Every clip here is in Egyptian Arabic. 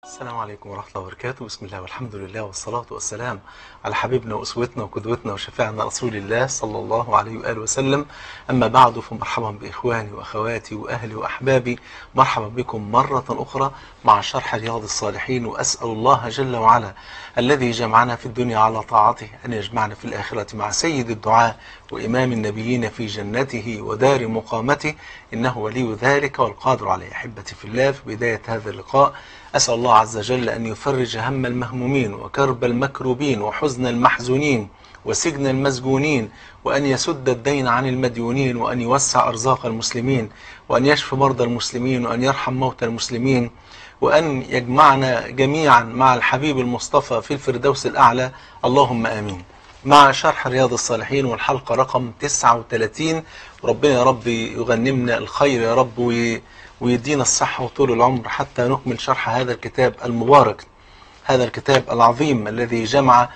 السلام عليكم ورحمة الله وبركاته بسم الله والحمد لله والصلاة والسلام على حبيبنا وأسوتنا وقدوتنا وشفيعنا رسول الله صلى الله عليه وآله وسلم أما بعد فمرحبا بإخواني وأخواتي وأهلي وأحبابي مرحبا بكم مرة أخرى مع شرح رياض الصالحين وأسأل الله جل وعلا الذي جمعنا في الدنيا على طاعته أن يجمعنا في الآخرة مع سيد الدعاء وإمام النبيين في جنته ودار مقامته إنه ولي ذلك والقادر عليه أحبتي في الله في بداية هذا اللقاء أسأل الله عز وجل أن يفرج هم المهمومين وكرب المكروبين وحزن المحزونين وسجن المسجونين وأن يسد الدين عن المديونين وأن يوسع أرزاق المسلمين وأن يشفي مرضى المسلمين وأن يرحم موتى المسلمين وأن يجمعنا جميعا مع الحبيب المصطفى في الفردوس الأعلى اللهم آمين مع شرح رياض الصالحين والحلقة رقم 39 وربنا يا رب يغنمنا الخير يا رب وي ويدينا الصحة وطول العمر حتى نكمل شرح هذا الكتاب المبارك هذا الكتاب العظيم الذي جمع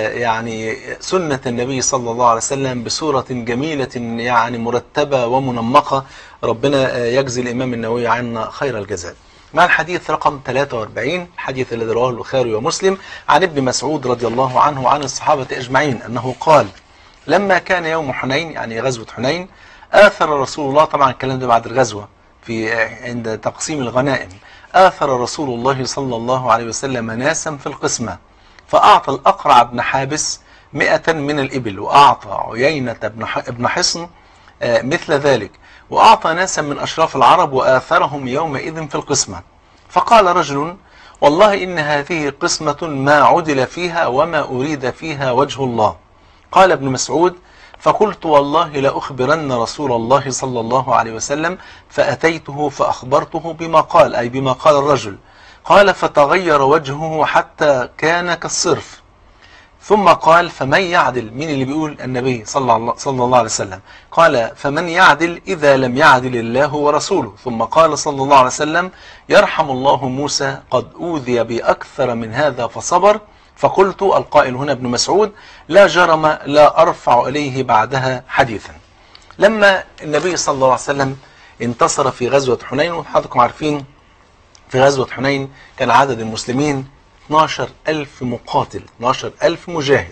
يعني سنة النبي صلى الله عليه وسلم بصورة جميلة يعني مرتبة ومنمقة ربنا يجزي الإمام النووي عنا خير الجزاء مع الحديث رقم 43 الحديث الذي رواه البخاري ومسلم عن ابن مسعود رضي الله عنه وعن الصحابة أجمعين أنه قال لما كان يوم حنين يعني غزوة حنين آثر رسول الله طبعا الكلام ده بعد الغزوة في عند تقسيم الغنائم آثر رسول الله صلى الله عليه وسلم ناسا في القسمة فأعطى الأقرع بن حابس مئة من الإبل وأعطى عيينة بن حصن مثل ذلك وأعطى ناسا من أشراف العرب وآثرهم يومئذ في القسمة فقال رجل والله إن هذه قسمة ما عدل فيها وما أريد فيها وجه الله قال ابن مسعود فقلت والله لأخبرن رسول الله صلى الله عليه وسلم فأتيته فأخبرته بما قال أي بما قال الرجل قال فتغير وجهه حتى كان كالصرف ثم قال فمن يعدل مين اللي بيقول النبي صلى الله, صلى الله عليه وسلم قال فمن يعدل إذا لم يعدل الله ورسوله ثم قال صلى الله عليه وسلم يرحم الله موسى قد أوذي بأكثر من هذا فصبر فقلت القائل هنا ابن مسعود لا جرم لا أرفع إليه بعدها حديثا لما النبي صلى الله عليه وسلم انتصر في غزوة حنين وحضراتكم عارفين في غزوة حنين كان عدد المسلمين 12 ألف مقاتل 12 ألف مجاهد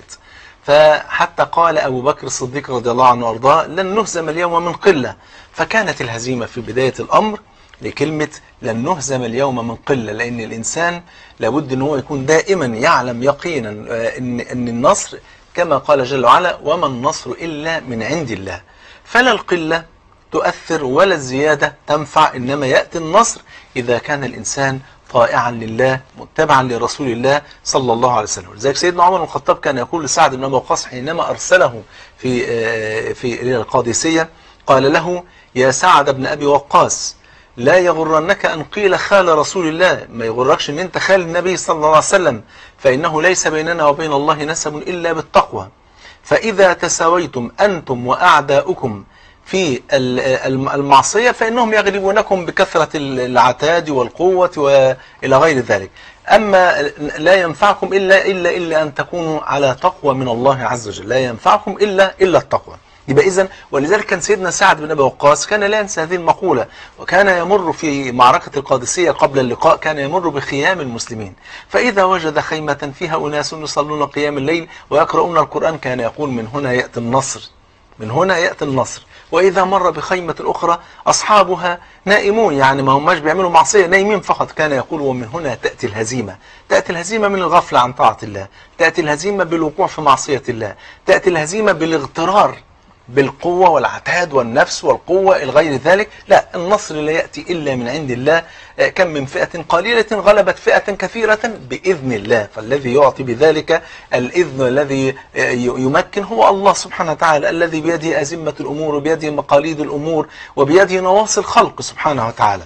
فحتى قال أبو بكر الصديق رضي الله عنه وأرضاه لن نهزم اليوم من قلة فكانت الهزيمة في بداية الأمر لكلمة لن نهزم اليوم من قلة لأن الإنسان لابد أن هو يكون دائما يعلم يقينا أن, أن النصر كما قال جل وعلا وما النصر إلا من عند الله فلا القلة تؤثر ولا الزيادة تنفع إنما يأتي النصر إذا كان الإنسان طائعا لله متبعا لرسول الله صلى الله عليه وسلم لذلك سيدنا عمر بن الخطاب كان يقول لسعد بن أبي وقاص حينما أرسله في في إلى القادسية قال له يا سعد بن أبي وقاص لا يغرنك أن قيل خال رسول الله ما يغركش أن أنت خال النبي صلى الله عليه وسلم فإنه ليس بيننا وبين الله نسب إلا بالتقوى فإذا تساويتم أنتم وأعداؤكم في المعصية فإنهم يغلبونكم بكثرة العتاد والقوة وإلى غير ذلك أما لا ينفعكم إلا, إلا, إلا أن تكونوا على تقوى من الله عز وجل لا ينفعكم إلا, إلا التقوى يبقى إذن ولذلك كان سيدنا سعد بن أبي وقاص كان لا ينسى هذه المقولة وكان يمر في معركة القادسية قبل اللقاء كان يمر بخيام المسلمين فإذا وجد خيمة فيها أناس يصلون قيام الليل ويقرؤون القرآن كان يقول من هنا يأتي النصر من هنا يأتي النصر وإذا مر بخيمة أخرى أصحابها نائمون يعني ما هماش بيعملوا معصية نايمين فقط كان يقول ومن هنا تأتي الهزيمة تأتي الهزيمة من الغفلة عن طاعة الله تأتي الهزيمة بالوقوع في معصية الله تأتي الهزيمة بالاغترار بالقوة والعتاد والنفس والقوة الغير ذلك لا النصر لا يأتي إلا من عند الله كم من فئة قليلة غلبت فئة كثيرة بإذن الله فالذي يعطي بذلك الإذن الذي يمكن هو الله سبحانه وتعالى الذي بيده أزمة الأمور وبيده مقاليد الأمور وبيده نواصي الخلق سبحانه وتعالى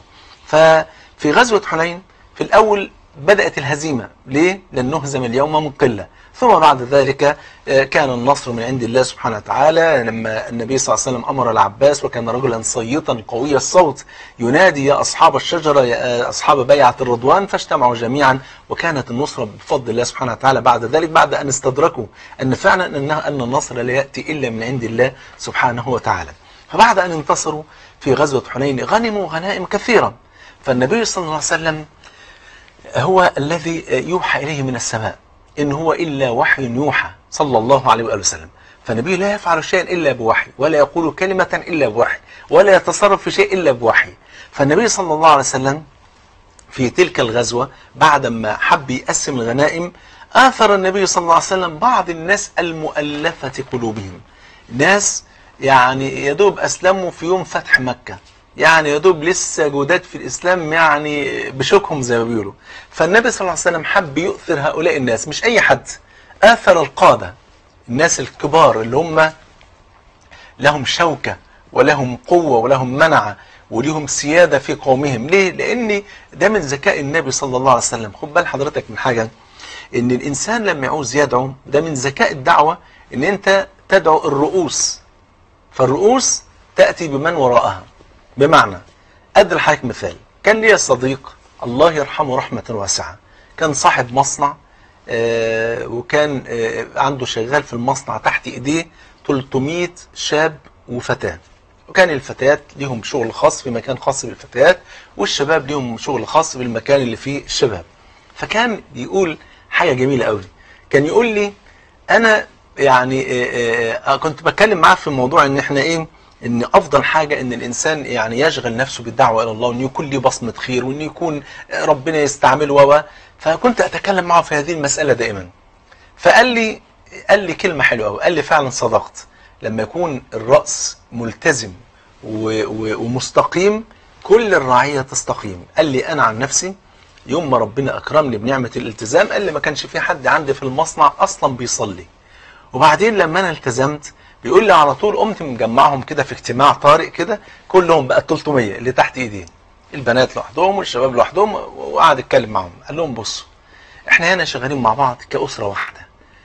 ففي غزوة حنين في الأول بدأت الهزيمة ليه؟ لن نهزم اليوم من قلة ثم بعد ذلك كان النصر من عند الله سبحانه وتعالى لما النبي صلى الله عليه وسلم أمر العباس وكان رجلا صيتا قوي الصوت ينادي يا أصحاب الشجرة يا أصحاب بيعة الرضوان فاجتمعوا جميعا وكانت النصرة بفضل الله سبحانه وتعالى بعد ذلك بعد أن استدركوا أن فعلا أنها أن النصر لا يأتي إلا من عند الله سبحانه وتعالى فبعد أن انتصروا في غزوة حنين غنموا غنائم كثيرة فالنبي صلى الله عليه وسلم هو الذي يوحى إليه من السماء إن هو إلا وحي يوحى صلى الله عليه وآله وسلم فالنبي لا يفعل شيئا إلا بوحي ولا يقول كلمة إلا بوحي ولا يتصرف في شيء إلا بوحي فالنبي صلى الله عليه وسلم في تلك الغزوة بعدما حب يقسم الغنائم آثر النبي صلى الله عليه وسلم بعض الناس المؤلفة قلوبهم ناس يعني يدوب أسلموا في يوم فتح مكة يعني يدوب لسه جداد في الإسلام يعني بشوكهم زي ما بيقولوا فالنبي صلى الله عليه وسلم حب يؤثر هؤلاء الناس مش أي حد آثر القادة الناس الكبار اللي هم لهم شوكة ولهم قوة ولهم منعة وليهم سيادة في قومهم ليه؟ لأن ده من ذكاء النبي صلى الله عليه وسلم خد بال حضرتك من حاجة ان الانسان لما يعوز يدعو ده من ذكاء الدعوة ان انت تدعو الرؤوس فالرؤوس تأتي بمن وراءها بمعنى أدري حضرتك مثال كان لي صديق الله يرحمه رحمة واسعة كان صاحب مصنع آه وكان آه عنده شغال في المصنع تحت ايديه 300 شاب وفتاة وكان الفتيات ليهم شغل خاص في مكان خاص بالفتيات والشباب ليهم شغل خاص بالمكان اللي فيه الشباب فكان بيقول حاجة جميلة قوي كان يقول لي انا يعني آه كنت بتكلم معاه في موضوع ان احنا ايه ان افضل حاجة ان الانسان يعني يشغل نفسه بالدعوة الى الله وان يكون له بصمة خير وان يكون ربنا يستعمله و فكنت اتكلم معه في هذه المسألة دائما فقال لي قال لي كلمة حلوة قوي قال لي فعلا صدقت لما يكون الرأس ملتزم ومستقيم كل الرعية تستقيم قال لي انا عن نفسي يوم ما ربنا اكرمني بنعمة الالتزام قال لي ما كانش في حد عندي في المصنع اصلا بيصلي وبعدين لما انا التزمت بيقول لي على طول قمت مجمعهم كده في اجتماع طارئ كده كلهم بقى 300 اللي تحت ايديه البنات لوحدهم والشباب لوحدهم وقعد يتكلم معاهم قال لهم بصوا احنا هنا شغالين مع بعض كأسرة واحدة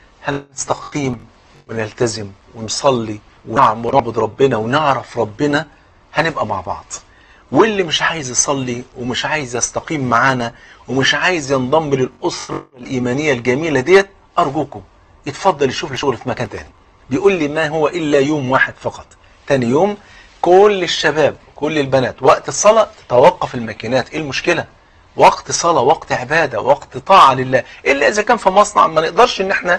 هنستقيم ونلتزم ونصلي ونعبد ربنا ونعرف ربنا هنبقى مع بعض واللي مش عايز يصلي ومش عايز يستقيم معانا ومش عايز ينضم للأسرة الإيمانية الجميلة ديت أرجوكم يتفضل يشوف له شغل في مكان تاني بيقول لي ما هو إلا يوم واحد فقط تاني يوم كل الشباب كل البنات وقت الصلاة تتوقف الماكينات ايه المشكلة وقت صلاة وقت عبادة وقت طاعة لله إلا إذا كان في مصنع ما نقدرش إن احنا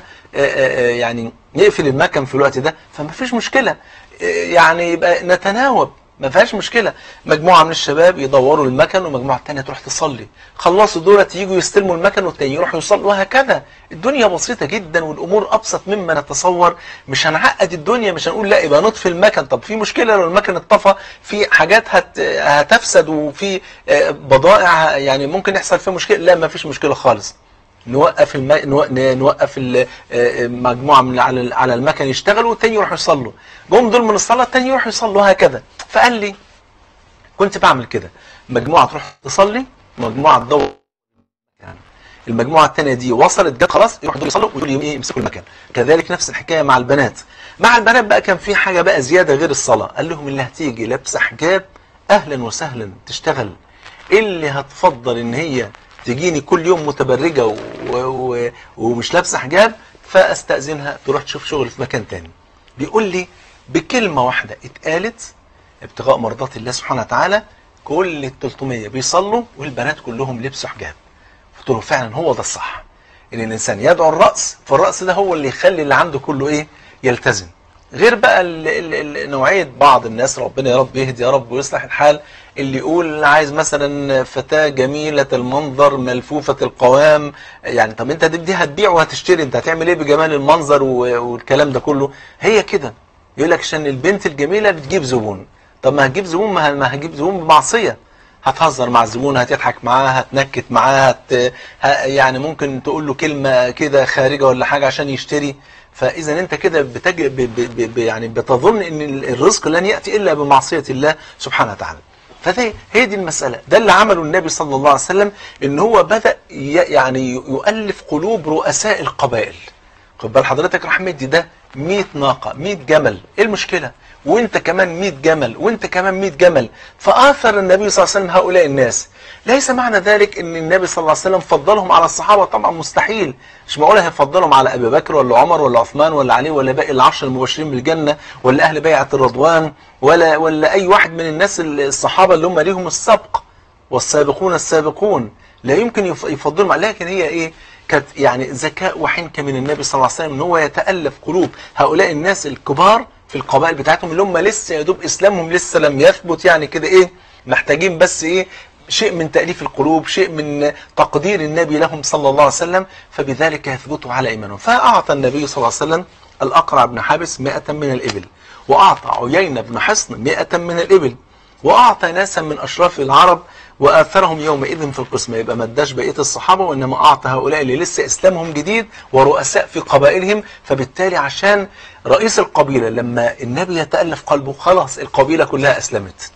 يعني نقفل المكن في الوقت ده فما فيش مشكلة يعني يبقى نتناوب ما فيهاش مشكلة مجموعة من الشباب يدوروا المكن ومجموعة تانية تروح تصلي خلصوا دولت يجوا يستلموا المكن والتاني يروحوا يصلوا وهكذا الدنيا بسيطة جدا والأمور أبسط مما نتصور مش هنعقد الدنيا مش هنقول لا يبقى نطفي المكن طب في مشكلة لو المكن اتطفى في حاجات هت هتفسد وفي بضائع يعني ممكن يحصل فيها مشكلة لا ما فيش مشكلة خالص نوقف الم... نوقف المجموعة من على على المكن يشتغلوا والتاني يروحوا يصلوا جم دول من الصلاة التاني يروحوا يصلوا هكذا فقال لي كنت بعمل كده مجموعة تروح تصلي مجموعة تدور يعني المجموعة التانية دي وصلت جت خلاص يروحوا دول يصلوا ويقولوا ايه يمسكوا المكان كذلك نفس الحكاية مع البنات مع البنات بقى كان في حاجة بقى زيادة غير الصلاة قال لهم اللي هتيجي لابسة حجاب اهلا وسهلا تشتغل اللي هتفضل ان هي تجيني كل يوم متبرجة و... و... ومش لابسة حجاب فاستأذنها تروح تشوف شغل في مكان تاني بيقول لي بكلمة واحدة اتقالت ابتغاء مرضات الله سبحانه وتعالى كل ال 300 بيصلوا والبنات كلهم لبسوا حجاب قلت له فعلا هو ده الصح ان الانسان يدعو الرأس فالرأس ده هو اللي يخلي اللي عنده كله ايه يلتزم غير بقى ال ال ال نوعية بعض الناس ربنا يا رب يهدي يا رب ويصلح الحال اللي يقول عايز مثلا فتاة جميلة المنظر ملفوفة القوام يعني طب انت دي هتبيع وهتشتري انت هتعمل ايه بجمال المنظر والكلام ده كله هي كده يقول لك عشان البنت الجميلة بتجيب زبون طب ما هتجيب زبون ما هتجيب زبون بمعصية هتهزر مع الزبون هتضحك معاه هتنكت معاه هت... يعني ممكن تقول له كلمة كده خارجة ولا حاجة عشان يشتري فاذا انت كده بتج... ب... ب... ب... يعني بتظن ان الرزق لن ياتي الا بمعصيه الله سبحانه وتعالى فده هي دي المساله ده اللي عمله النبي صلى الله عليه وسلم ان هو بدا ي... يعني يؤلف قلوب رؤساء القبائل خد بال حضرتك راح مدي ده 100 ناقه 100 جمل ايه المشكله وانت كمان 100 جمل وانت كمان 100 جمل فاثر النبي صلى الله عليه وسلم هؤلاء الناس ليس معنى ذلك ان النبي صلى الله عليه وسلم فضلهم على الصحابة طبعا مستحيل مش معقول هيفضلهم على ابي بكر ولا عمر ولا عثمان ولا علي ولا باقي العشر المبشرين بالجنة ولا اهل بيعة الرضوان ولا ولا اي واحد من الناس الصحابة اللي هم ليهم السبق والسابقون السابقون لا يمكن يف- يفضلهم لكن هي ايه كانت يعني ذكاء وحنكه من النبي صلى الله عليه وسلم ان هو يتالف قلوب هؤلاء الناس الكبار في القبائل بتاعتهم اللي هم لسه يا دوب اسلامهم لسه لم يثبت يعني كده ايه محتاجين بس ايه شيء من تأليف القلوب شيء من تقدير النبي لهم صلى الله عليه وسلم فبذلك يثبتوا على إيمانهم فأعطى النبي صلى الله عليه وسلم الأقرع بن حابس مئة من الإبل وأعطى عيينة بن حصن مئة من الإبل وأعطى ناسا من أشراف العرب وآثرهم يومئذ في القسمة يبقى ما اداش بقية الصحابة وإنما أعطى هؤلاء اللي لسه إسلامهم جديد ورؤساء في قبائلهم فبالتالي عشان رئيس القبيلة لما النبي يتألف قلبه خلاص القبيلة كلها أسلمت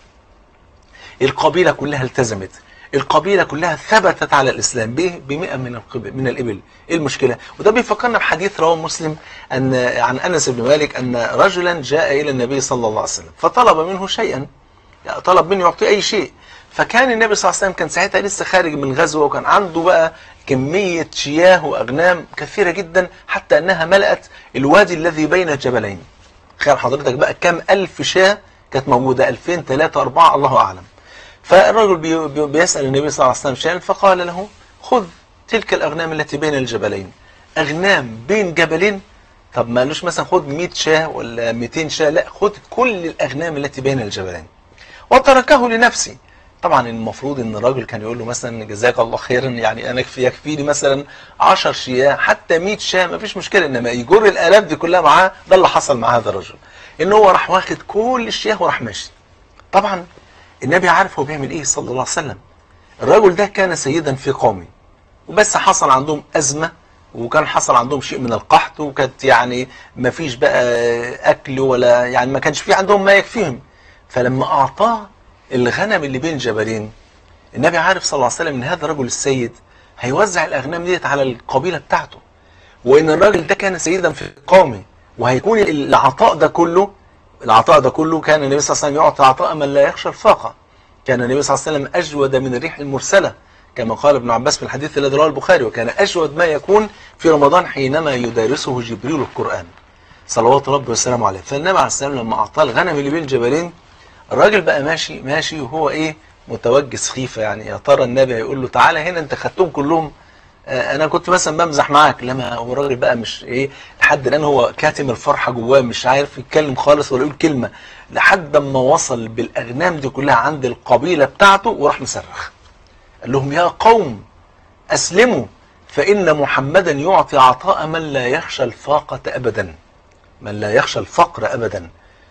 القبيلة كلها التزمت القبيلة كلها ثبتت على الإسلام به بمئة من القبل من الإبل إيه المشكلة وده بيفكرنا بحديث رواه مسلم أن عن أنس بن مالك أن رجلا جاء إلى النبي صلى الله عليه وسلم فطلب منه شيئا يعني طلب منه يعطيه أي شيء فكان النبي صلى الله عليه وسلم كان ساعتها لسه خارج من غزوة وكان عنده بقى كمية شياه وأغنام كثيرة جدا حتى أنها ملأت الوادي الذي بين الجبلين تخيل حضرتك بقى كام ألف شاة كانت موجودة 2000 3 4 الله أعلم فالرجل بي بي بيسأل النبي صلى الله عليه وسلم شيئا فقال له خذ تلك الأغنام التي بين الجبلين أغنام بين جبلين طب ما قالوش مثلا خذ 100 شاة ولا 200 شاة لا خذ كل الأغنام التي بين الجبلين وتركه لنفسه طبعا المفروض ان الراجل كان يقول له مثلا جزاك الله خيرا يعني انا يكفي يكفيني مثلا 10 شياه حتى 100 شاه ما فيش مشكله انما يجر الالاف دي كلها معاه ده اللي حصل مع هذا الرجل ان هو راح واخد كل الشياه وراح ماشي طبعا النبي عارف هو بيعمل ايه صلى الله عليه وسلم الرجل ده كان سيدا في قومه وبس حصل عندهم ازمه وكان حصل عندهم شيء من القحط وكانت يعني ما فيش بقى اكل ولا يعني ما كانش في عندهم ما يكفيهم فلما اعطاه الغنم اللي بين الجبلين النبي عارف صلى الله عليه وسلم ان هذا الرجل السيد هيوزع الاغنام ديت على القبيله بتاعته وان الراجل ده كان سيدا في قومه وهيكون العطاء ده كله العطاء ده كله كان النبي صلى الله عليه وسلم يعطي عطاء من لا يخشى الفاقه كان النبي صلى الله عليه وسلم اجود من الريح المرسله كما قال ابن عباس في الحديث الذي رواه البخاري وكان اجود ما يكون في رمضان حينما يدارسه جبريل القران صلوات ربي وسلامه عليه فالنبي عليه السلام لما اعطاه الغنم اللي بين الجبلين الراجل بقى ماشي ماشي وهو ايه متوجس خيفه يعني يا ترى النبي هيقول له تعالى هنا انت خدتهم كلهم آه انا كنت مثلا بمزح معاك لما هو الراجل بقى مش ايه لحد الان هو كاتم الفرحه جواه مش عارف يتكلم خالص ولا يقول كلمه لحد ما وصل بالاغنام دي كلها عند القبيله بتاعته وراح مصرخ قال لهم يا قوم اسلموا فان محمدا يعطي عطاء من لا يخشى الفاقه ابدا من لا يخشى الفقر ابدا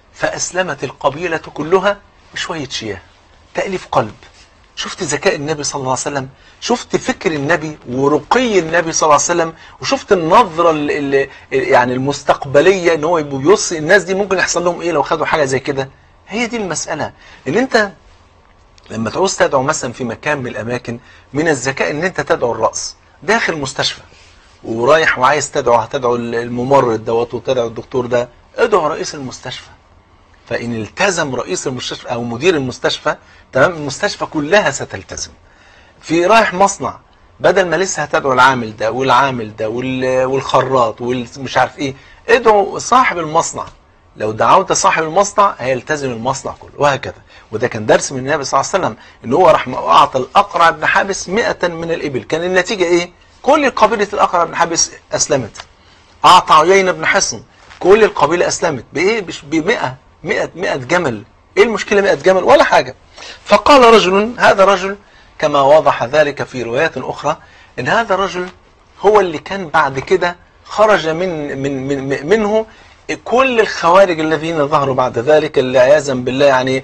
فأسلمت القبيلة كلها بشوية شياه تأليف قلب شفت ذكاء النبي صلى الله عليه وسلم شفت فكر النبي ورقي النبي صلى الله عليه وسلم وشفت النظرة اللي يعني المستقبلية ان هو يبص الناس دي ممكن يحصل لهم ايه لو خدوا حاجة زي كده هي دي المسألة ان انت لما تعوز تدعو مثلا في مكان من الاماكن من الذكاء ان انت تدعو الرأس داخل مستشفى ورايح وعايز تدعو هتدعو الممرض دوت وتدعو الدكتور ده ادعو رئيس المستشفى فإن التزم رئيس المستشفى أو مدير المستشفى تمام المستشفى كلها ستلتزم في رايح مصنع بدل ما لسه هتدعو العامل ده والعامل ده والخراط والمش عارف ايه ادعو صاحب المصنع لو دعوت صاحب المصنع هيلتزم المصنع كله وهكذا وده كان درس من النبي صلى الله عليه وسلم ان هو راح اعطى الاقرع بن حابس 100 من الابل كان النتيجه ايه كل قبيله الاقرع بن حابس اسلمت اعطى عيينه بن حصن كل القبيله اسلمت بايه ب 100 100 100 جمل ايه المشكله 100 جمل ولا حاجه فقال رجل هذا رجل كما وضح ذلك في روايات اخرى ان هذا الرجل هو اللي كان بعد كده خرج من من, من منه كل الخوارج الذين ظهروا بعد ذلك اللي عياذا بالله يعني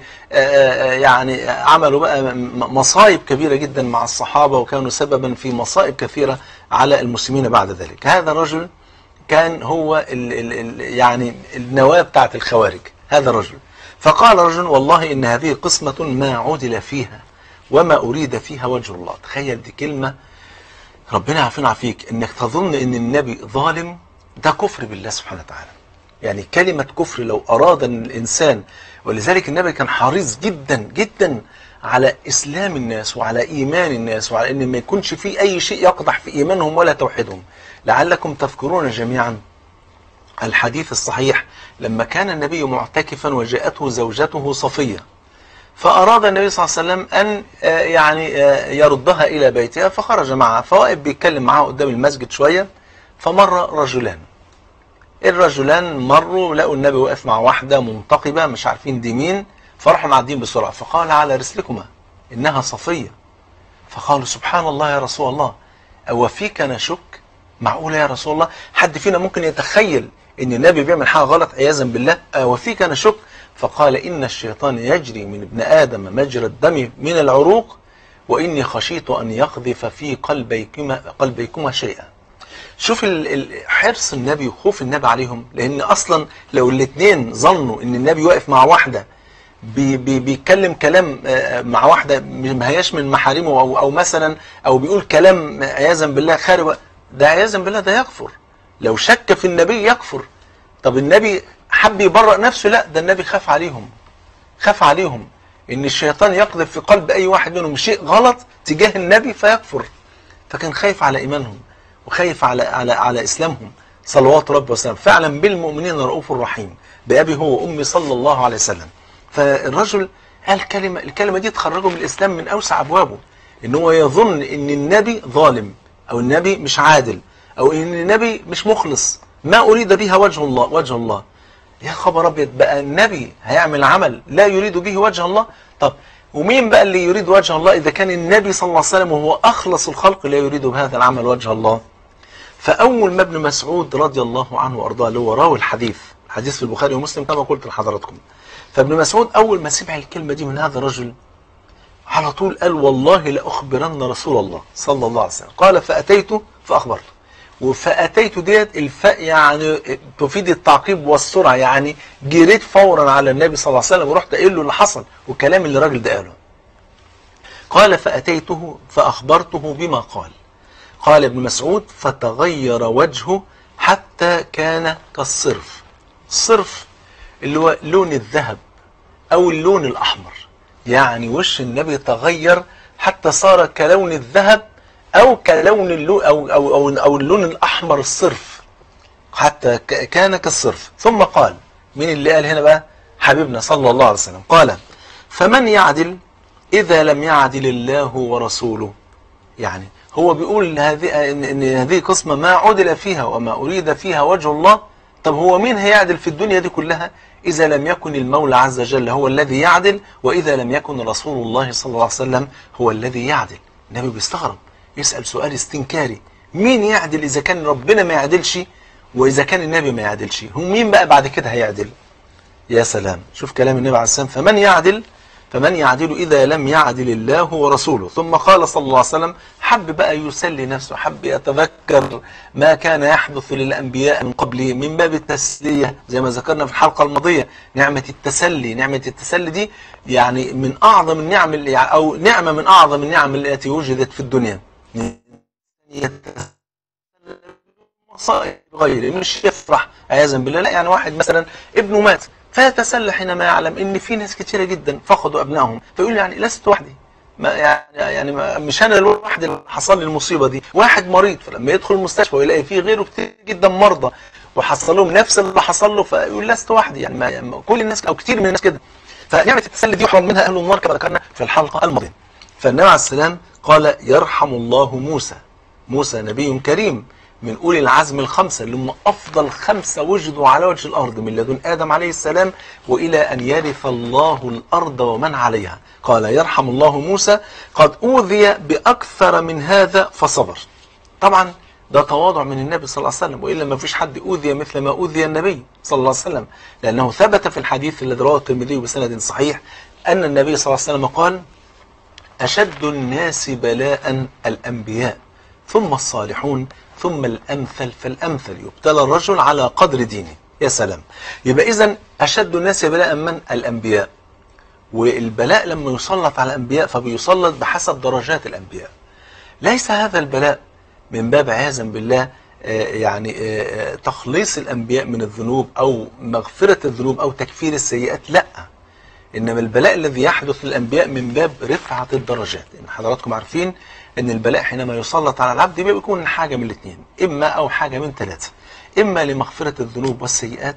يعني عملوا بقى مصايب كبيره جدا مع الصحابه وكانوا سببا في مصائب كثيره على المسلمين بعد ذلك هذا الرجل كان هو ال ال ال يعني النواه بتاعت الخوارج هذا الرجل فقال رجل والله إن هذه قسمة ما عدل فيها وما أريد فيها وجه الله تخيل دي كلمة ربنا عافينا فيك إنك تظن إن النبي ظالم ده كفر بالله سبحانه وتعالى يعني كلمة كفر لو أراد الإنسان ولذلك النبي كان حريص جدا جدا على إسلام الناس وعلى إيمان الناس وعلى إن ما يكونش في أي شيء يقضح في إيمانهم ولا توحيدهم لعلكم تذكرون جميعا الحديث الصحيح لما كان النبي معتكفا وجاءته زوجته صفية فأراد النبي صلى الله عليه وسلم أن آه، يعني آه، يردها إلى بيتها فخرج معها فواقف بيتكلم معها قدام المسجد شوية فمر رجلان الرجلان مروا لقوا النبي واقف مع واحدة منتقبة مش عارفين دي مين فراحوا معدين بسرعة فقال على رسلكما إنها صفية فقالوا سبحان الله يا رسول الله أو فيك نشك معقولة يا رسول الله حد فينا ممكن يتخيل ان النبي بيعمل حاجة غلط عياذا بالله أو فيك نشك فقال إن الشيطان يجري من ابن آدم مجرى الدم من العروق وإني خشيت أن يقذف في قلبيكما, قلبيكما شيئا شوف ال- ال- حرص النبي وخوف النبي عليهم لأن أصلا لو الاثنين ظنوا أن النبي واقف مع واحدة بي بي بيتكلم كلام آه، مع واحدة ما هياش من محارمه أو, أو مثلا أو بيقول كلام عياذا بالله خارج ده عياذا بالله ده يكفر لو شك في النبي يكفر طب النبي حب يبرأ نفسه لا ده النبي خاف عليهم خاف عليهم ان الشيطان يقذف في قلب اي واحد منهم شيء غلط تجاه النبي فيكفر فكان خايف على ايمانهم وخايف على على على اسلامهم صلوات ربي وسلامه فعلا بالمؤمنين رؤوف رحيم بابي هو وامي صلى الله عليه وسلم فالرجل قال كلمه الكلمه دي تخرجه من الاسلام من اوسع ابوابه ان هو يظن ان النبي ظالم او النبي مش عادل او ان النبي مش مخلص ما اريد بها وجه الله وجه الله يا خبر ابيض بقى النبي هيعمل عمل لا يريد به وجه الله طب ومين بقى اللي يريد وجه الله اذا كان النبي صلى الله عليه وسلم وهو اخلص الخلق لا يريد بهذا العمل وجه الله فاول ما ابن مسعود رضي الله عنه وارضاه اللي هو راوي الحديث حديث في البخاري ومسلم كما قلت لحضراتكم فابن مسعود اول ما سمع الكلمه دي من هذا الرجل على طول قال والله لاخبرن رسول الله صلى الله عليه وسلم قال فاتيته فاخبرته وفاتيت ديت الفاء يعني تفيد التعقيب والسرعه يعني جريت فورا على النبي صلى الله عليه وسلم ورحت قايل له اللي حصل والكلام اللي الراجل ده قاله قال فاتيته فاخبرته بما قال قال ابن مسعود فتغير وجهه حتى كان كالصرف الصرف اللي هو لون الذهب او اللون الاحمر يعني وش النبي تغير حتى صار كلون الذهب او كلون اللون او او او, أو اللون الاحمر الصرف حتى ك- كان كالصرف ثم قال مين اللي قال هنا بقى حبيبنا صلى الله عليه وسلم قال فمن يعدل اذا لم يعدل الله ورسوله يعني هو بيقول هذه ان إن هذه قسمه ما عدل فيها وما اريد فيها وجه الله طب هو مين هيعدل في الدنيا دي كلها اذا لم يكن المولى عز وجل هو الذي يعدل واذا لم يكن رسول الله صلى الله عليه وسلم هو الذي يعدل النبي بيستغرب يسال سؤال استنكاري مين يعدل اذا كان ربنا ما يعدلش واذا كان النبي ما يعدلش هو مين بقى بعد كده هيعدل يا سلام شوف كلام النبي عليه السلام فمن يعدل فمن يعدل إذا لم يعدل الله ورسوله ثم قال صلى الله عليه وسلم حب بقى يسلي نفسه حب يتذكر ما كان يحدث للأنبياء من قبله من باب التسلية زي ما ذكرنا في الحلقة الماضية نعمة التسلي نعمة التسلي دي يعني من أعظم النعم اللي أو نعمة من أعظم النعم التي وجدت في الدنيا مصائب غيره مش يفرح عياذا بالله لا يعني واحد مثلا ابنه مات فيتسلى حينما يعلم ان في ناس كتيره جدا فقدوا ابنائهم فيقول يعني لست وحدي ما يعني يعني ما مش انا لوحدي اللي حصل لي المصيبه دي واحد مريض فلما يدخل المستشفى ويلاقي فيه غيره كتير جدا مرضى وحصل لهم نفس اللي حصل له فيقول لست وحدي يعني ما يعني كل الناس او كتير من الناس كده فنعمه التسلي دي يحرم منها اهل النار كما ذكرنا في الحلقه الماضيه فالنبي عليه السلام قال يرحم الله موسى موسى نبي كريم من أولي العزم الخمسة اللي هم أفضل خمسة وجدوا على وجه الأرض من لدن آدم عليه السلام وإلى أن يرث الله الأرض ومن عليها قال يرحم الله موسى قد أوذي بأكثر من هذا فصبر طبعا ده تواضع من النبي صلى الله عليه وسلم وإلا ما فيش حد أوذي مثل ما أوذي النبي صلى الله عليه وسلم لأنه ثبت في الحديث الذي رواه الترمذي بسند صحيح أن النبي صلى الله عليه وسلم قال أشد الناس بلاء الأنبياء ثم الصالحون ثم الأمثل فالأمثل يبتلى الرجل على قدر دينه يا سلام يبقى إذا أشد الناس بلاء من الأنبياء والبلاء لما يسلط على الأنبياء فبيسلط بحسب درجات الأنبياء ليس هذا البلاء من باب عياذا بالله آه، يعني آه، آه، تخليص الأنبياء من الذنوب أو مغفرة الذنوب أو تكفير السيئات لا إنما البلاء الذي يحدث للأنبياء من باب رفعة الدرجات إن حضراتكم عارفين ان البلاء حينما يسلط على العبد بيكون حاجة من الاثنين اما او حاجة من ثلاثة اما لمغفرة الذنوب والسيئات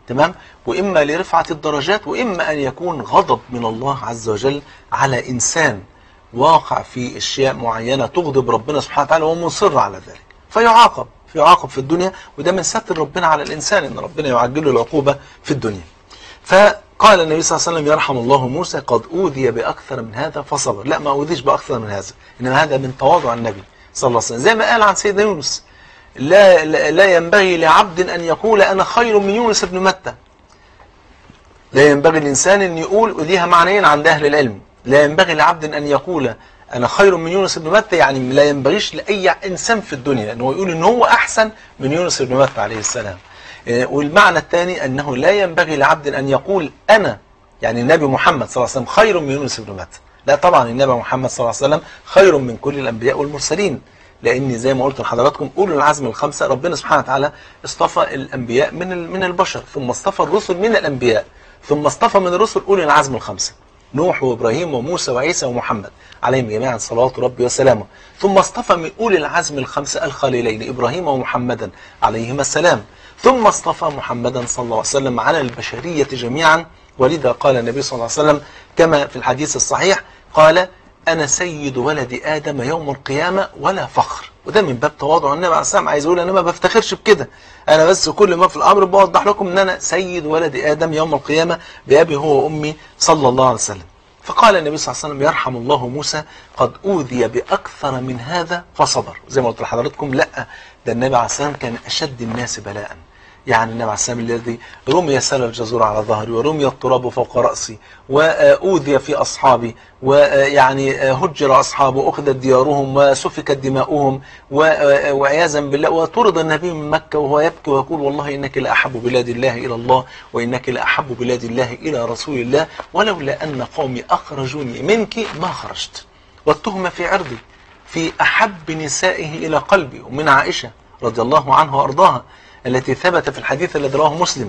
تمام وإما لرفعة الدرجات وإما أن يكون غضب من الله عز وجل على إنسان واقع في أشياء معينة تغضب ربنا سبحانه وتعالى وهو مصر على ذلك فيعاقب فيعاقب في الدنيا وده من ستر ربنا على الإنسان إن ربنا يعجله العقوبة في الدنيا فقال النبي صلى الله عليه وسلم يرحم الله موسى قد أوذي بأكثر من هذا فصبر لا ما أوذيش بأكثر من هذا إنما هذا من تواضع النبي صلى الله عليه وسلم زي ما قال عن سيدنا يونس لا, لا, لا ينبغي لعبد أن يقول أنا خير من يونس بن متى لا ينبغي الإنسان أن يقول وليها معنيين عند أهل العلم لا ينبغي لعبد أن يقول أنا خير من يونس بن متى يعني لا ينبغيش لأي إنسان في الدنيا أنه يقول أنه هو أحسن من يونس بن متى عليه السلام والمعنى الثاني أنه لا ينبغي لعبد أن يقول أنا يعني النبي محمد صلى الله عليه وسلم خير من يونس بن متى لا طبعا النبي محمد صلى الله عليه وسلم خير من كل الأنبياء والمرسلين لأن زي ما قلت لحضراتكم أولو العزم الخمسة ربنا سبحانه وتعالى اصطفى الأنبياء من من البشر ثم اصطفى الرسل من الأنبياء ثم اصطفى من الرسل أولي العزم الخمسة نوح وإبراهيم وموسى وعيسى ومحمد عليهم جميعا صلوات ربي وسلامه ثم اصطفى من أولي العزم الخمسة الخليلين إبراهيم ومحمدا عليهما السلام ثم اصطفى محمدا صلى الله عليه وسلم على البشرية جميعا ولذا قال النبي صلى الله عليه وسلم كما في الحديث الصحيح قال أنا سيد ولد آدم يوم القيامة ولا فخر وده من باب تواضع النبي عليه السلام عايز يقول أنا ما بفتخرش بكده أنا بس كل ما في الأمر بوضح لكم أن أنا سيد ولد آدم يوم القيامة بأبي هو وأمي صلى الله عليه وسلم فقال النبي صلى الله عليه وسلم يرحم الله موسى قد أوذي بأكثر من هذا فصبر زي ما قلت لحضراتكم لا ده النبي عليه السلام كان أشد الناس بلاءً يعني النبي عليه السلام الذي رمي سل الجزور على ظهري ورمي التراب فوق رأسي وأوذي في أصحابي ويعني هجر أصحابه وأخذت ديارهم وسفكت دماؤهم وعياذا بالله وطرد النبي من مكة وهو يبكي ويقول والله إنك لأحب بلاد الله إلى الله وإنك لأحب بلاد الله إلى رسول الله ولولا أن قومي أخرجوني منك ما خرجت والتهمة في عرضي في أحب نسائه إلى قلبي ومن عائشة رضي الله عنها وأرضاها التي ثبت في الحديث الذي رواه مسلم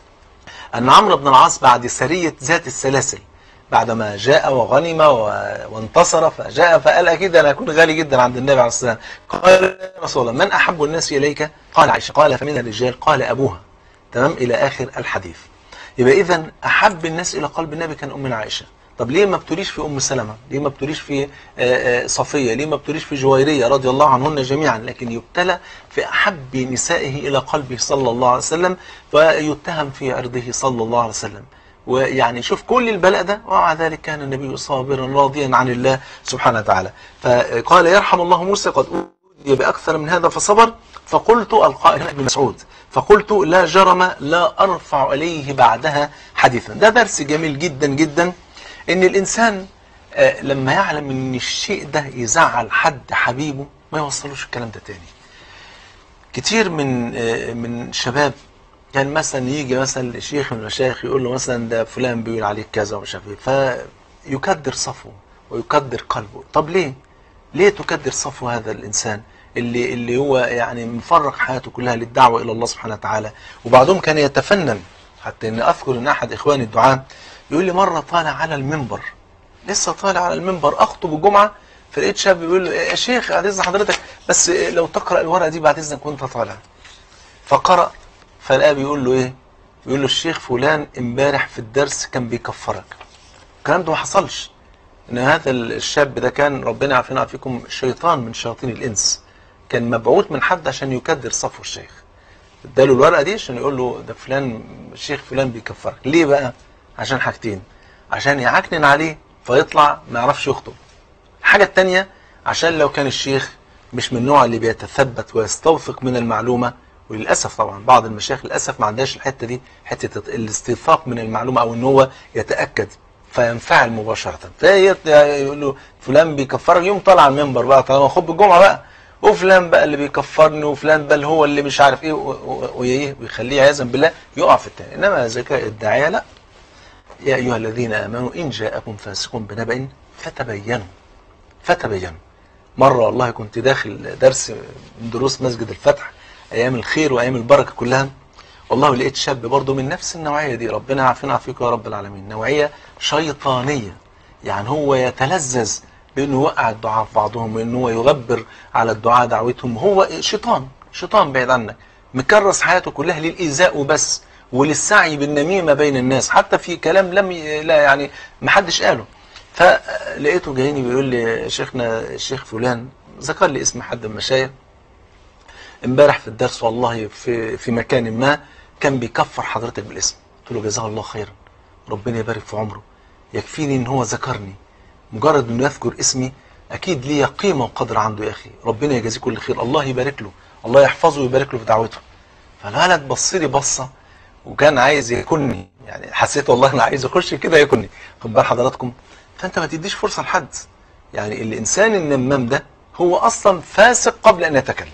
أن عمرو بن العاص بعد سرية ذات السلاسل بعدما جاء وغنم وانتصر فجاء فقال أكيد أنا أكون غالي جدا عند النبي عليه الصلاة والسلام قال يا رسول الله من أحب الناس إليك قال عائشة قال فمن الرجال قال أبوها تمام إلى آخر الحديث يبقى إذا أحب الناس إلى قلب النبي كان أمنا عائشة طب ليه ما بتقوليش في أم سلمة ليه ما بتقوليش في صفية ليه ما بتقوليش في جويرية رضي الله عنهن جميعا لكن يبتلى في أحب نسائه إلى قلبه صلى الله عليه وسلم فيتهم في عرضه صلى الله عليه وسلم ويعني شوف كل البلاء ده ومع ذلك كان النبي صابرا راضيا عن الله سبحانه وتعالى فقال يرحم الله موسى قد أوذي بأكثر من هذا فصبر فقلت القائل ابن مسعود فقلت لا جرم لا أرفع إليه بعدها حديثا ده درس جميل جدا جدا ان الانسان لما يعلم ان الشيء ده يزعل حد حبيبه ما يوصلوش الكلام ده تاني كتير من من شباب كان مثلا يجي مثلا شيخ من المشايخ يقول له مثلا ده فلان بيقول عليك كذا ومش عارف ايه فيكدر صفه ويكدر قلبه طب ليه ليه تكدر صفو هذا الانسان اللي اللي هو يعني مفرغ حياته كلها للدعوه الى الله سبحانه وتعالى وبعضهم كان يتفنن حتى ان اذكر ان احد اخواني الدعاه يقول لي مرة طالع على المنبر لسه طالع على المنبر أخطب الجمعة فلقيت شاب بيقول له يا شيخ بعد إذن حضرتك بس لو تقرأ الورقة دي بعد إذنك وأنت طالع فقرأ فلقاه بيقول له إيه بيقول له الشيخ فلان امبارح في الدرس كان بيكفرك الكلام ده ما حصلش ان هذا الشاب ده كان ربنا يعافينا ويعافيكم شيطان من شياطين الانس كان مبعوث من حد عشان يكدر صفو الشيخ اداله الورقه دي عشان يقول له ده فلان الشيخ فلان بيكفرك ليه بقى عشان حاجتين عشان يعكنن عليه فيطلع ما يعرفش يخطب الحاجة التانية عشان لو كان الشيخ مش من النوع اللي بيتثبت ويستوثق من المعلومة وللأسف طبعا بعض المشايخ للأسف ما عندهاش الحتة دي حتة الاستيثاق من المعلومة أو إن هو يتأكد فينفعل مباشرة فيقول له فلان بيكفرك يوم طالع على المنبر بقى طالما خطب الجمعة بقى وفلان بقى اللي بيكفرني وفلان بل هو اللي مش عارف ايه ويخليه عياذا بالله يقع في التاني انما ذكاء الداعية لا يا أيها الذين آمنوا إن جاءكم فاسق بنبأ فتبينوا فتبينوا مرة والله كنت داخل درس من دروس مسجد الفتح أيام الخير وأيام البركة كلها والله لقيت شاب برضه من نفس النوعية دي ربنا يعافينا ويعافيكم يا رب العالمين نوعية شيطانية يعني هو يتلذذ بأنه يوقع الدعاء في بعضهم وأنه هو يغبر على الدعاء دعوتهم هو شيطان شيطان بعيد عنك مكرس حياته كلها للإيذاء وبس وللسعي بالنميمة بين الناس حتى في كلام لم ي... لا يعني ما حدش قاله فلقيته جايني بيقول لي شيخنا الشيخ فلان ذكر لي اسم حد من المشايخ امبارح في الدرس والله في في مكان ما كان بيكفر حضرتك بالاسم قلت له جزاه الله خيرا ربنا يبارك في عمره يكفيني ان هو ذكرني مجرد انه يذكر اسمي اكيد ليه قيمه وقدر عنده يا اخي ربنا يجازيه كل خير الله يبارك له الله يحفظه ويبارك له في دعوته فالولد بص لي بصه وكان عايز يكني يعني حسيت والله انا عايز اخش كده يكني خد بال حضراتكم فانت ما تديش فرصه لحد يعني الانسان النمام ده هو اصلا فاسق قبل ان يتكلم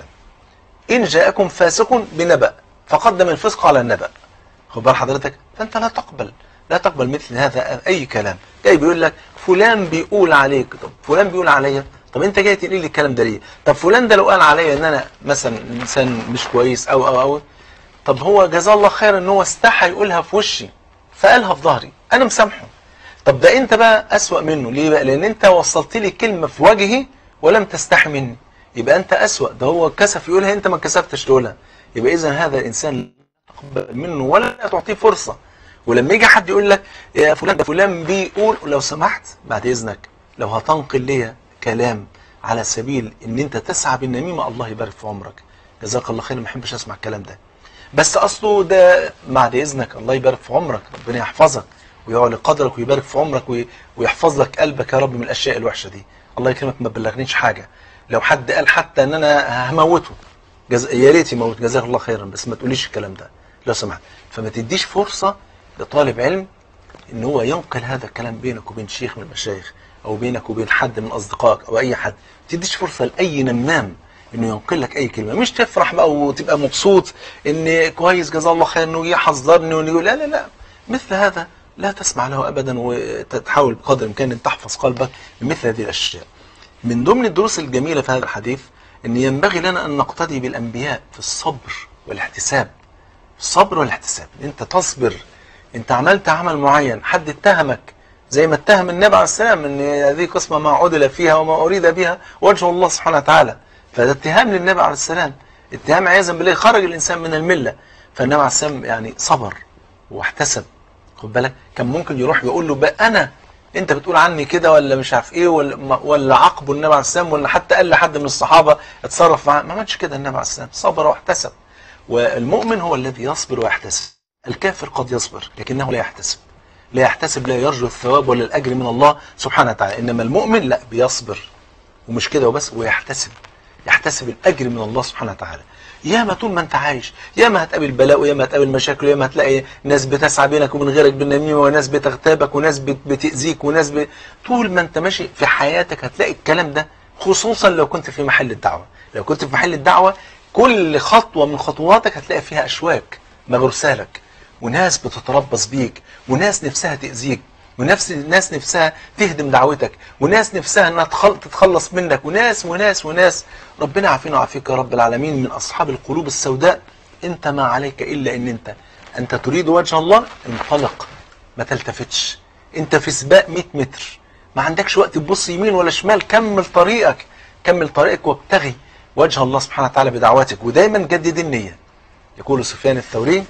ان جاءكم فاسق بنبأ فقدم الفسق على النبأ خد بال حضرتك فانت لا تقبل لا تقبل مثل هذا اي كلام جاي بيقول لك فلان بيقول عليك طب فلان بيقول عليا طب انت جاي تقول لي الكلام ده ليه طب فلان ده لو قال عليا ان انا مثلا انسان مش كويس او او او طب هو جزاه الله خير ان هو استحى يقولها في وشي فقالها في ظهري انا مسامحه طب ده انت بقى اسوأ منه ليه بقى لان انت وصلت لي كلمه في وجهي ولم تستحي مني يبقى انت اسوأ ده هو كسف يقولها انت ما كسفتش تقولها يبقى اذا هذا الانسان لا تقبل منه ولا تعطيه فرصه ولما يجي حد يقول لك يا فلان ده فلان بيقول لو سمحت بعد اذنك لو هتنقل لي كلام على سبيل ان انت تسعى بالنميمه الله يبارك في عمرك جزاك الله خير ما احبش اسمع الكلام ده بس اصله ده بعد اذنك الله يبارك في عمرك ربنا يحفظك ويعلي قدرك ويبارك في عمرك وي- ويحفظ لك قلبك يا رب من الاشياء الوحشه دي الله يكرمك ما تبلغنيش حاجه لو حد قال حتى ان انا هموته جز... يا ريت يموت جزاك الله خيرا بس ما تقوليش الكلام ده لو سمحت فما تديش فرصه لطالب علم ان هو ينقل هذا الكلام بينك وبين شيخ من المشايخ او بينك وبين حد من اصدقائك او اي حد ما تديش فرصه لاي نمام انه ينقل لك اي كلمه مش تفرح بقى وتبقى مبسوط ان كويس جزاه الله خير انه يحذرني وانه يقول لا لا لا مثل هذا لا تسمع له ابدا وتحاول بقدر الامكان ان تحفظ قلبك من مثل هذه الاشياء من ضمن الدروس الجميله في هذا الحديث ان ينبغي لنا ان نقتدي بالانبياء في الصبر والاحتساب الصبر والاحتساب انت تصبر انت عملت عمل معين حد اتهمك زي ما اتهم النبي عليه السلام ان هذه قسمه ما عدل فيها وما اريد بها وجه الله سبحانه وتعالى فده اتهام للنبي عليه السلام اتهام عياذا بالله خرج الانسان من المله فالنبي عليه السلام يعني صبر واحتسب خد بالك كان ممكن يروح يقول له بقى انا انت بتقول عني كده ولا مش عارف ايه ولا ولا عاقبه النبي عليه السلام ولا حتى قال لحد من الصحابه اتصرف معاه ما عملش كده النبي عليه السلام صبر واحتسب والمؤمن هو الذي يصبر ويحتسب الكافر قد يصبر لكنه لا يحتسب لا يحتسب لا يرجو الثواب ولا الاجر من الله سبحانه وتعالى انما المؤمن لا بيصبر ومش كده وبس ويحتسب يحتسب الاجر من الله سبحانه وتعالى يا ما طول ما انت عايش يا ما هتقابل بلاء ويا ما هتقابل مشاكل ويا ما هتلاقي ناس بتسعى بينك وبين غيرك بالنميمه وناس بتغتابك وناس بت- بتاذيك وناس ب... طول ما انت ماشي في حياتك هتلاقي الكلام ده خصوصا لو كنت في محل الدعوه لو كنت في محل الدعوه كل خطوه من خطواتك هتلاقي فيها اشواك مغرسالك وناس بتتربص بيك وناس نفسها تأذيك ونفس ناس نفسها تهدم دعوتك وناس نفسها انها تخل- تتخلص منك وناس وناس وناس ربنا عافينا وعافيك يا رب العالمين من اصحاب القلوب السوداء انت ما عليك الا ان انت انت تريد وجه الله انطلق ما تلتفتش انت في سباق 100 متر ما عندكش وقت تبص يمين ولا شمال كمل طريقك كمل طريقك وابتغي وجه الله سبحانه وتعالى بدعوتك ودايما جدد النية يقول سفيان الثوري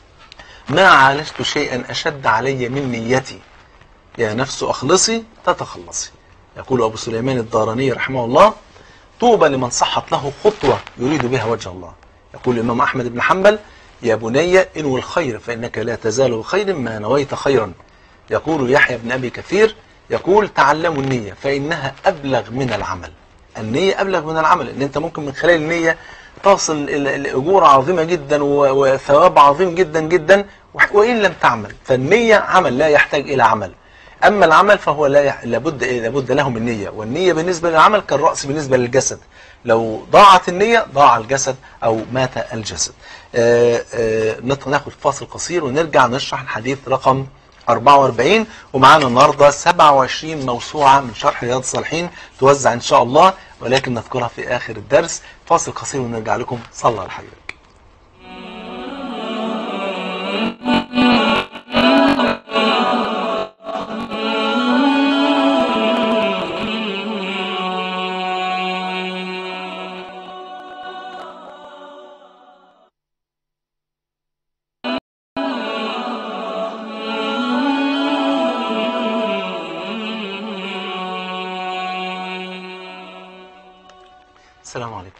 ما عالجت شيئا أشد علي من نيتي يا نفس أخلصي تتخلصي يقول أبو سليمان الداراني رحمه الله طوبى لمن صحت له خطوة يريد بها وجه الله يقول الإمام أحمد بن حنبل يا بني انوي الخير فإنك لا تزال بخير ما نويت خيرا يقول يحيى بن أبي كثير يقول تعلموا النية فإنها أبلغ من العمل النية أبلغ من العمل إن أنت ممكن من خلال النية تصل إلى إلى أجور عظيمة جدا و- وثواب عظيم جدا جدا وح- وإن لم تعمل فالنية عمل لا يحتاج إلى عمل أما العمل فهو لا يح... لابد إيه؟ لابد له من نية والنية بالنسبة للعمل كالرأس بالنسبة للجسد لو ضاعت النية ضاع الجسد أو مات الجسد آه، آه، نط- ناخد فاصل قصير ونرجع نشرح الحديث رقم 44 ومعانا النهارده 27 موسوعة من شرح رياض الصالحين توزع إن شاء الله ولكن نذكرها في آخر الدرس فاصل قصير ونرجع لكم صلى على حبيبك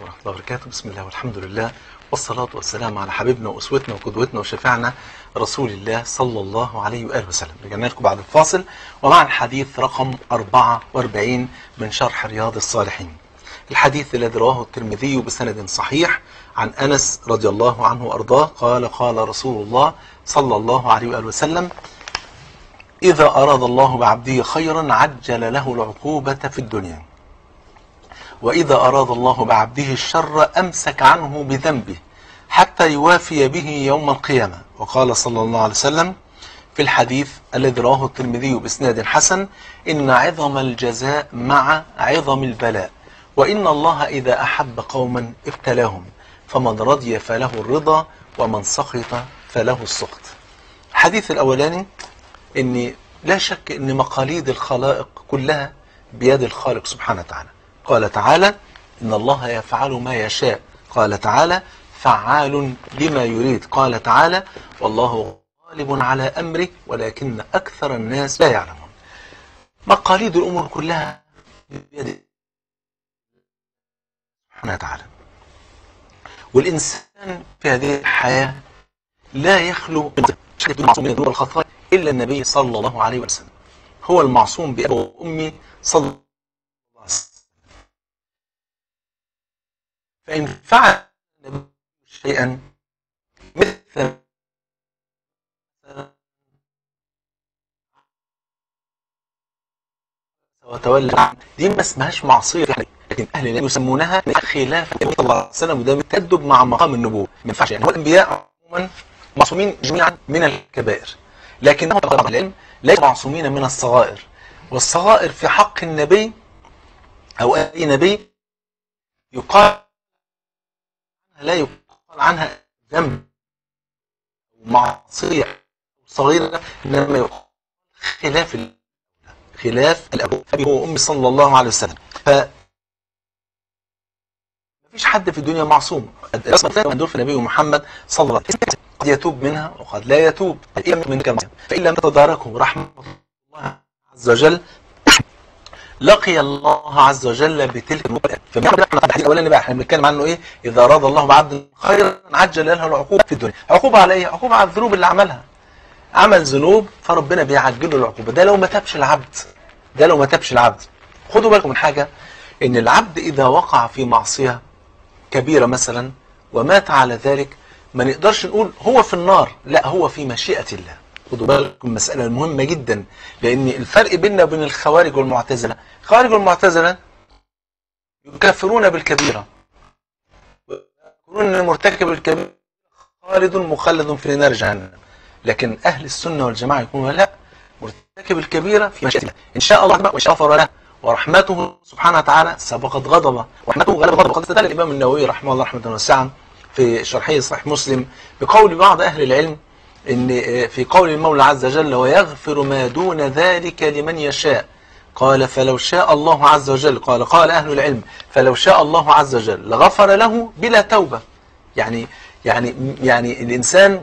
ورحمة الله وبركاته بسم الله والحمد لله والصلاة والسلام على حبيبنا وأسوتنا وقدوتنا وشفيعنا رسول الله صلى الله عليه وآله وسلم رجعنا لكم بعد الفاصل ومع الحديث رقم 44 من شرح رياض الصالحين الحديث الذي رواه الترمذي بسند صحيح عن أنس رضي الله عنه وأرضاه قال قال رسول الله صلى الله عليه وآله وسلم إذا أراد الله بعبده خيرا عجل له العقوبة في الدنيا وإذا أراد الله بعبده الشر أمسك عنه بذنبه حتى يوافي به يوم القيامة وقال صلى الله عليه وسلم في الحديث الذي رواه الترمذي بإسناد حسن إن عظم الجزاء مع عظم البلاء وإن الله إذا أحب قوما ابتلاهم فمن رضي فله الرضا ومن سخط فله السخط الحديث الأولاني إن لا شك إن مقاليد الخلائق كلها بيد الخالق سبحانه وتعالى قال تعالى إن الله يفعل ما يشاء قال تعالى فعال لما يريد قال تعالى والله غالب على أمره ولكن أكثر الناس لا يعلمون مقاليد الأمور كلها بيد سبحانه وتعالى والإنسان في هذه الحياة لا يخلو من معصوم من الذنوب والخطايا إلا النبي صلى الله عليه وسلم هو المعصوم بأبي وأمي صلى الله عليه وسلم فإن فعل النبي شيئا مثل وتولى دي ما اسمهاش معصية لكن أهل العلم يسمونها خلاف النبي صلى الله عليه وسلم وده بالتأدب مع مقام النبوة ما ينفعش يعني هو الأنبياء عموما معصومين جميعا من الكبائر لكنهم طبعا العلم ليسوا معصومين من الصغائر والصغائر في حق النبي أو أي نبي يقال لا يقال عنها ذنب معصية صغيرة إنما يقال خلاف ال... خلاف الأبو أبي هو أمي صلى الله عليه وسلم ف مفيش حد في الدنيا معصوم الأسماء دول في النبي محمد صلى الله عليه وسلم قد يتوب منها وقد لا يتوب من كلمة فإن لم تتداركه رحمة الله عز وجل لقي الله عز وجل بتلك المبادئ فمن الحديث الاولاني بقى احنا بنتكلم عنه ايه اذا اراد الله بعبد خيرا عجل له العقوبه في الدنيا عقوبه على ايه عقوبه على الذنوب اللي عملها عمل ذنوب فربنا بيعجل له العقوبه ده لو ما تابش العبد ده لو ما تابش العبد خدوا بالكم من حاجه ان العبد اذا وقع في معصيه كبيره مثلا ومات على ذلك ما نقدرش نقول هو في النار لا هو في مشيئه الله خدوا بالكم مسألة مهمة جدا لأن الفرق بيننا وبين الخوارج والمعتزلة الخوارج والمعتزلة يكفرون بالكبيرة يقولون أن المرتكب الكبير خالد مخلد في نار جهنم لكن أهل السنة والجماعة يقولون لا مرتكب الكبيرة في مشيئة الله إن شاء الله غفر له ورحمته سبحانه وتعالى سبقت غضبه ورحمته غلبت غضبه قد استدل الإمام النووي رحمه الله رحمة واسعة في شرحه صحيح مسلم بقول بعض أهل العلم ان في قول المولى عز وجل ويغفر ما دون ذلك لمن يشاء قال فلو شاء الله عز وجل قال قال أهل العلم فلو شاء الله عز وجل لغفر له بلا توبة يعني يعني يعني الإنسان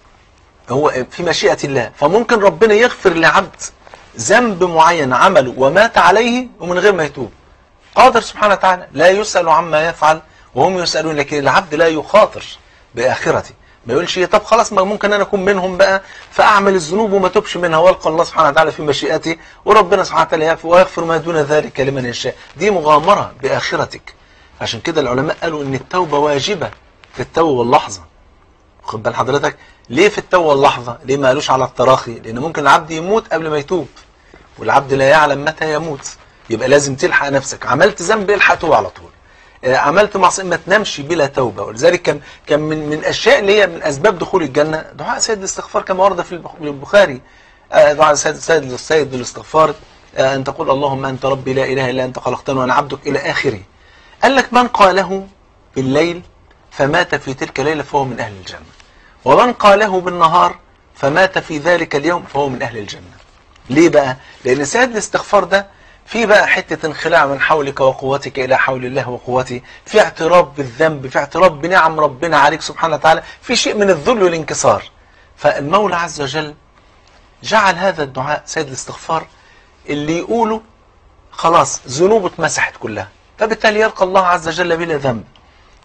هو في مشيئة الله فممكن ربنا يغفر لعبد ذنب معين عمله ومات عليه ومن غير ما يتوب قادر سبحانه وتعالى لا يسأل عما يفعل وهم يسألون لكن العبد لا يخاطر بآخرته ما يقولش طب خلاص ما ممكن انا اكون منهم بقى فاعمل الذنوب وما توبش منها والقى الله سبحانه وتعالى في مشيئتي وربنا سبحانه وتعالى يغفر ويغفر ما دون ذلك لمن يشاء دي مغامره باخرتك عشان كده العلماء قالوا ان التوبه واجبه في التو واللحظه خد بال حضرتك ليه في التو واللحظه ليه ما قالوش على التراخي لان ممكن العبد يموت قبل ما يتوب والعبد لا يعلم متى يموت يبقى لازم تلحق نفسك عملت ذنب الحق توب على طول عملت معصيه ما تنامش بلا توبه ولذلك كان كان من من الاشياء اللي هي من اسباب دخول الجنه دعاء سيد الاستغفار كما ورد في البخاري دعاء سيد سيد سيد الاستغفار ان تقول اللهم انت ربي لا اله الا انت خلقتني وانا عبدك الى اخره قال لك من قاله بالليل فمات في تلك الليله فهو من اهل الجنه ومن قاله بالنهار فمات في ذلك اليوم فهو من اهل الجنه ليه بقى لان سيد الاستغفار ده في بقى حتة انخلاع من حولك وقوتك إلى حول الله وقوتي في اعتراف بالذنب في اعتراف بنعم ربنا عليك سبحانه وتعالى في شيء من الذل والانكسار فالمولى عز وجل جعل هذا الدعاء سيد الاستغفار اللي يقوله خلاص ذنوبه اتمسحت كلها فبالتالي يلقى الله عز وجل بلا ذنب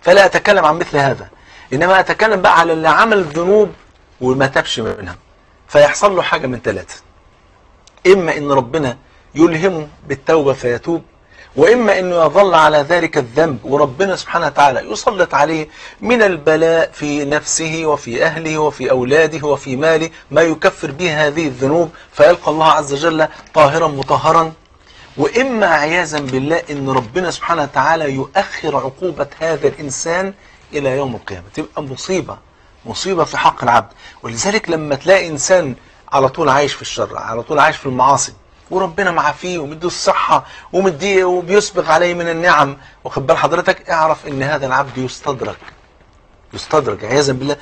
فلا أتكلم عن مثل هذا إنما أتكلم بقى على اللي عمل الذنوب وما تبش منها فيحصل له حاجة من ثلاثة إما إن ربنا يلهمه بالتوبة فيتوب وإما أنه يظل على ذلك الذنب وربنا سبحانه وتعالى يسلط عليه من البلاء في نفسه وفي أهله وفي أولاده وفي ماله ما يكفر به هذه الذنوب فيلقى الله عز وجل طاهرا مطهرا وإما عياذا بالله أن ربنا سبحانه وتعالى يؤخر عقوبة هذا الإنسان إلى يوم القيامة تبقى مصيبة مصيبة في حق العبد ولذلك لما تلاقي إنسان على طول عايش في الشر على طول عايش في المعاصي وربنا معافيه ومديه الصحة ومديه وبيسبغ عليه من النعم واخد بال حضرتك اعرف ان هذا العبد يستدرك يستدرج عياذا بالله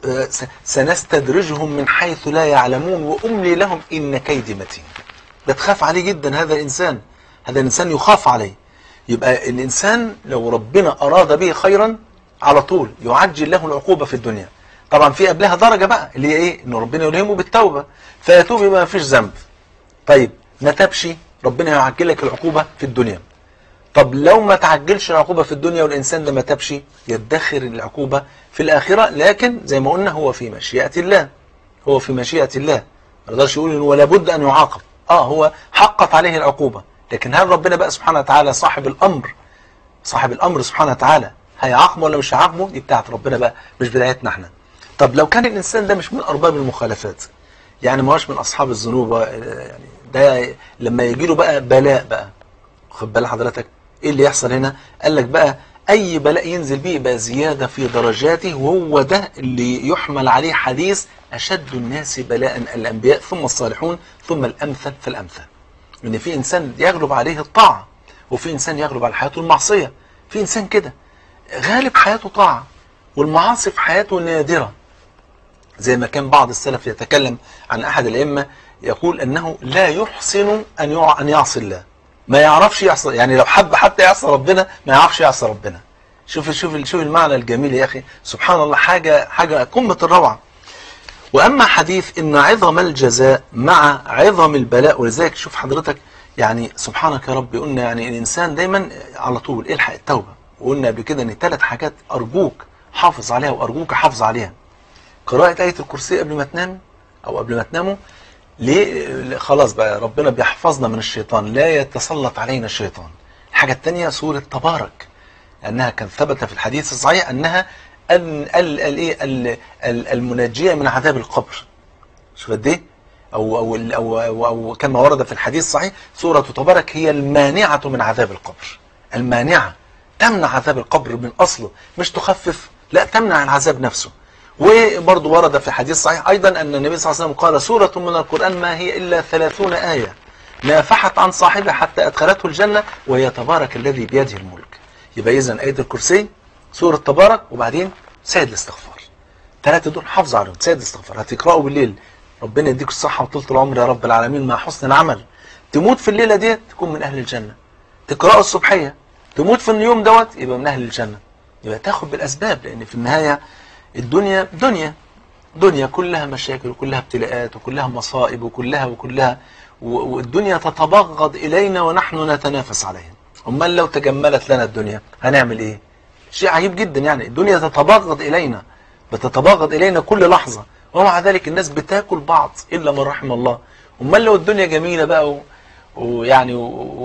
سنستدرجهم من حيث لا يعلمون واملي لهم ان كيدي متين ده تخاف عليه جدا هذا الانسان هذا الانسان يخاف عليه يبقى الانسان لو ربنا اراد به خيرا على طول يعجل له العقوبة في الدنيا طبعا في قبلها درجة بقى اللي هي ايه ان ربنا يلهمه بالتوبة فيتوب يبقى ما فيش ذنب طيب ما تبش ربنا يعجل لك العقوبة في الدنيا طب لو ما تعجلش العقوبة في الدنيا والإنسان ده ما تبش يدخر العقوبة في الآخرة لكن زي ما قلنا هو في مشيئة الله هو في مشيئة الله ما نقدرش يقول ولا بد أن يعاقب آه هو حقت عليه العقوبة لكن هل ربنا بقى سبحانه وتعالى صاحب الأمر صاحب الأمر سبحانه وتعالى هيعاقبه ولا مش هيعاقبه دي بتاعت ربنا بقى مش بدايتنا احنا طب لو كان الإنسان ده مش من أرباب المخالفات يعني ما هوش من أصحاب الذنوب يعني ده لما يجي له بقى بلاء بقى خد بال حضرتك ايه اللي يحصل هنا قال لك بقى اي بلاء ينزل بيه يبقى زيادة في درجاته وهو ده اللي يحمل عليه حديث اشد الناس بلاء الانبياء ثم الصالحون ثم الامثل فالامثل ان في انسان يغلب عليه الطاعة وفي انسان يغلب على حياته المعصية في انسان كده غالب حياته طاعة والمعاصي في حياته نادرة زي ما كان بعض السلف يتكلم عن احد الائمه يقول انه لا يحسن ان ان يعصي الله ما يعرفش يعصي يعني لو حب حتى يعصي ربنا ما يعرفش يعصي ربنا شوف شوف شوف المعنى الجميل يا اخي سبحان الله حاجه حاجه قمه الروعه واما حديث ان عظم الجزاء مع عظم البلاء ولذلك شوف حضرتك يعني سبحانك يا رب قلنا يعني الانسان دايما على طول الحق التوبه وقلنا قبل كده ان ثلاث حاجات ارجوك حافظ عليها وارجوك حافظ عليها قراءه ايه الكرسي قبل ما تنام او قبل ما تناموا ليه خلاص بقى ربنا بيحفظنا من الشيطان لا يتسلط علينا الشيطان الحاجة الثانية سورة تبارك أنها كان ثبت في الحديث الصحيح أنها المنجية من عذاب القبر شوف قد ايه أو, أو, أو, أو, أو كما ورد في الحديث الصحيح سورة تبارك هي المانعة من عذاب القبر المانعة تمنع عذاب القبر من أصله مش تخفف لا تمنع العذاب نفسه وبرضه ورد في حديث صحيح أيضا أن النبي صلى الله عليه وسلم قال سورة من القرآن ما هي إلا ثلاثون آية نافحت عن صاحبها حتى أدخلته الجنة وهي تبارك الذي بيده الملك يبقى إذن آية الكرسي سورة تبارك وبعدين سيد الاستغفار ثلاثة دول حافظ عليهم سيد الاستغفار هتقرأوا بالليل ربنا يديك الصحة وطولة العمر يا رب العالمين مع حسن العمل تموت في الليلة دي تكون من أهل الجنة تقرأوا الصبحية تموت في اليوم دوت يبقى من أهل الجنة يبقى تاخد بالأسباب لأن في النهاية الدنيا دنيا دنيا كلها مشاكل وكلها ابتلاءات وكلها مصائب وكلها وكلها والدنيا تتبغض إلينا ونحن نتنافس عليها أمال لو تجملت لنا الدنيا هنعمل إيه شيء عجيب جدا يعني الدنيا تتبغض إلينا بتتبغض إلينا كل لحظة ومع ذلك الناس بتاكل بعض إلا من رحم الله أمال لو الدنيا جميلة بقى ويعني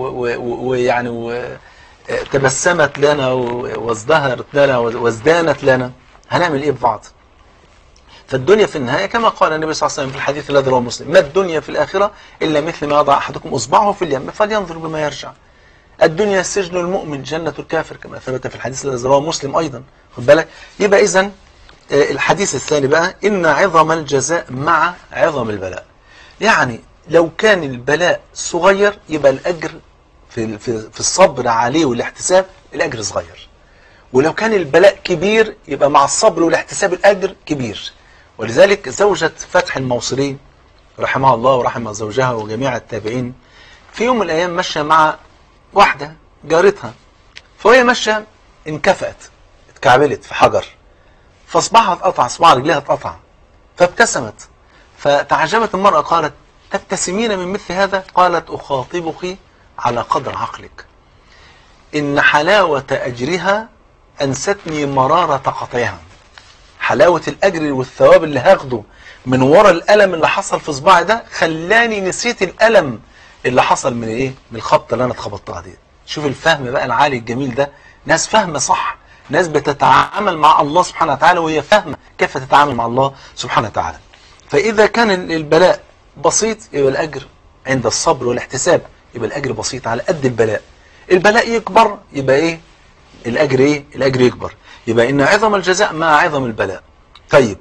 ويعني تبسمت لنا وازدهرت لنا وازدانت لنا هنعمل ايه ببعض فالدنيا في النهاية كما قال النبي صلى الله عليه وسلم في الحديث الذي رواه مسلم ما الدنيا في الآخرة إلا مثل ما يضع أحدكم إصبعه في اليم فلينظر بما يرجع الدنيا سجن المؤمن جنة الكافر كما ثبت في الحديث الذي رواه مسلم أيضا خد بالك يبقى إذا الحديث الثاني بقى إن عظم الجزاء مع عظم البلاء يعني لو كان البلاء صغير يبقى الأجر في في الصبر عليه والاحتساب الأجر صغير ولو كان البلاء كبير يبقى مع الصبر والاحتساب الأجر كبير ولذلك زوجة فتح الموصلي رحمها الله ورحم زوجها وجميع التابعين في يوم من الأيام مشى مع واحدة جارتها فهي مشى انكفأت اتكعبلت في حجر فاصبعها اتقطع اصبع رجلها اتقطع فابتسمت فتعجبت المرأة قالت تبتسمين من مثل هذا قالت أخاطبك على قدر عقلك إن حلاوة أجرها أنستني مرارة قطعها حلاوة الأجر والثواب اللي هاخده من ورا الألم اللي حصل في صباعي ده خلاني نسيت الألم اللي حصل من إيه؟ من الخبطة اللي أنا اتخبطتها دي شوف الفهم بقى العالي الجميل ده ناس فاهمة صح ناس بتتعامل مع الله سبحانه وتعالى وهي فاهمة كيف تتعامل مع الله سبحانه وتعالى فإذا كان البلاء بسيط يبقى الأجر عند الصبر والاحتساب يبقى الأجر بسيط على قد البلاء البلاء يكبر يبقى إيه الأجر إيه الأجر يكبر يبقى إن عظم الجزاء مع عظم البلاء طيب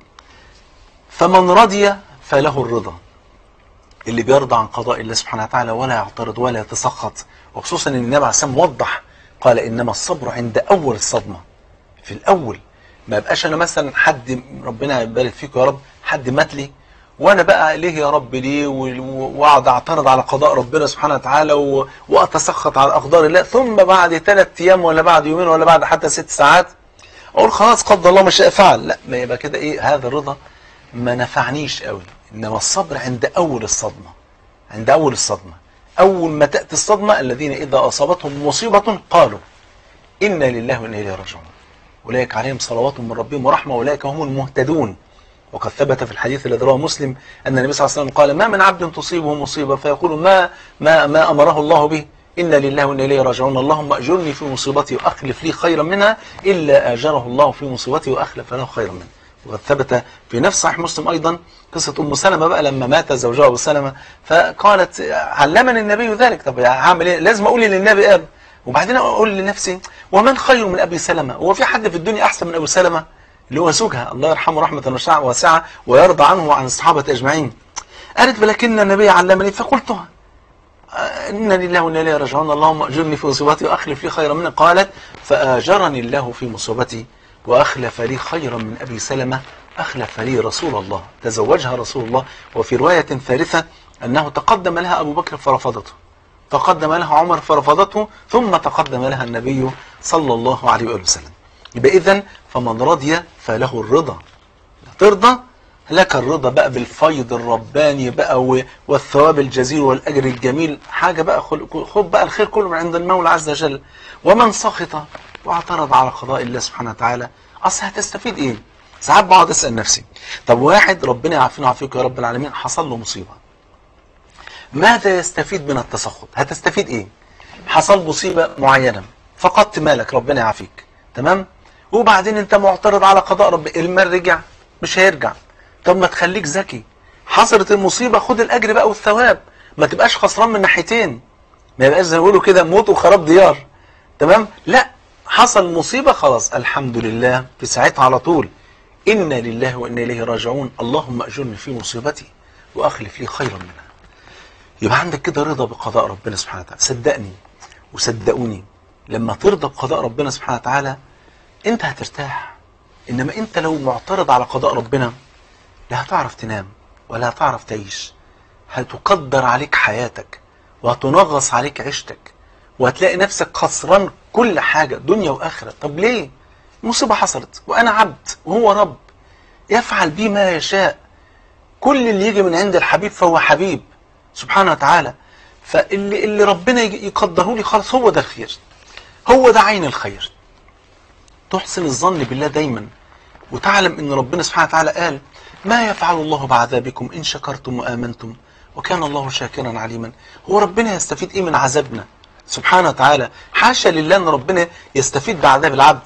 فمن رضي فله الرضا اللي بيرضى عن قضاء الله سبحانه وتعالى ولا يعترض ولا يتسخط وخصوصا ان النبي عليه الصلاه وضح قال انما الصبر عند اول الصدمه في الاول ما يبقاش انا مثلا حد ربنا يبارك فيك يا رب حد مات لي وانا بقى ليه يا رب ليه واقعد اعترض على قضاء ربنا سبحانه وتعالى و- واتسخط على اقدار الله ثم بعد ثلاث ايام ولا بعد يومين ولا بعد حتى ست ساعات اقول خلاص قدر الله ما شاء فعل لا ما يبقى كده ايه هذا الرضا ما نفعنيش قوي انما الصبر عند اول الصدمه عند اول الصدمه اول ما تاتي الصدمه الذين اذا اصابتهم مصيبه قالوا انا لله وانا اليه راجعون اولئك عليهم صلوات من ربهم ورحمه واولئك هم المهتدون وقد ثبت في الحديث الذي رواه مسلم ان النبي صلى الله عليه وسلم قال ما من عبد تصيبه مصيبه فيقول ما ما ما امره الله به انا لله وانا اليه راجعون اللهم اجرني في مصيبتي واخلف لي خيرا منها الا اجره الله في مصيبتي واخلف له خيرا منها وقد ثبت في نفس صحيح مسلم ايضا قصه ام سلمه بقى لما مات زوجها ابو سلمه فقالت علمني النبي ذلك طب هعمل ايه لازم اقول للنبي اب وبعدين اقول لنفسي ومن خير من ابي سلمه هو في حد في الدنيا احسن من ابو سلمه اللي هو زوجها الله يرحمه رحمه واسعه ويرضى عنه وعن الصحابه اجمعين قالت ولكن النبي علمني فقلتها إن لله وإنا إليه راجعون اللهم أجرني في مصيبتي وأخلف لي خيرا منها قالت فآجرني الله في مصيبتي وأخلف لي خيرا من أبي سلمة أخلف لي رسول الله تزوجها رسول الله وفي رواية ثالثة أنه تقدم لها أبو بكر فرفضته تقدم لها عمر فرفضته ثم تقدم لها النبي صلى الله عليه وآله وسلم يبقى إذن فمن رضي فله الرضا ترضى لك الرضا بقى بالفيض الرباني بقى و- والثواب الجزيل والأجر الجميل حاجة بقى خل- خد بقى الخير كله من عند المولى عز وجل ومن سخط واعترض على قضاء الله سبحانه وتعالى أصل هتستفيد إيه؟ ساعات بقعد أسأل نفسي طب واحد ربنا يعافينا ويعافيك يا رب العالمين حصل له مصيبة ماذا يستفيد من التسخط؟ هتستفيد إيه؟ حصل مصيبة معينة فقدت مالك ربنا يعافيك تمام؟ وبعدين انت معترض على قضاء رب المال رجع مش هيرجع طب ما تخليك ذكي حصلت المصيبة خد الأجر بقى والثواب ما تبقاش خسران من ناحيتين ما يبقاش زي ما بيقولوا كده موت وخراب ديار تمام لا حصل مصيبة خلاص الحمد لله في ساعتها على طول إنا لله وإنا إليه راجعون اللهم أجرني في مصيبتي وأخلف لي خيرا منها يبقى عندك كده رضا بقضاء ربنا سبحانه وتعالى صدقني وصدقوني لما ترضى بقضاء ربنا سبحانه وتعالى انت هترتاح انما انت لو معترض على قضاء ربنا لا هتعرف تنام ولا هتعرف تعيش هتقدر عليك حياتك وهتنغص عليك عيشتك وهتلاقي نفسك خسران كل حاجة دنيا وآخرة طب ليه مصيبة حصلت وأنا عبد وهو رب يفعل بي ما يشاء كل اللي يجي من عند الحبيب فهو حبيب سبحانه وتعالى فاللي اللي ربنا يجي- يقدره لي خلاص هو ده الخير هو ده عين الخير تحسن الظن بالله دايما وتعلم ان ربنا سبحانه وتعالى قال ما يفعل الله بعذابكم ان شكرتم وامنتم وكان الله شاكرا عليما هو ربنا يستفيد ايه من عذابنا سبحانه وتعالى حاشا لله ان ربنا يستفيد بعذاب العبد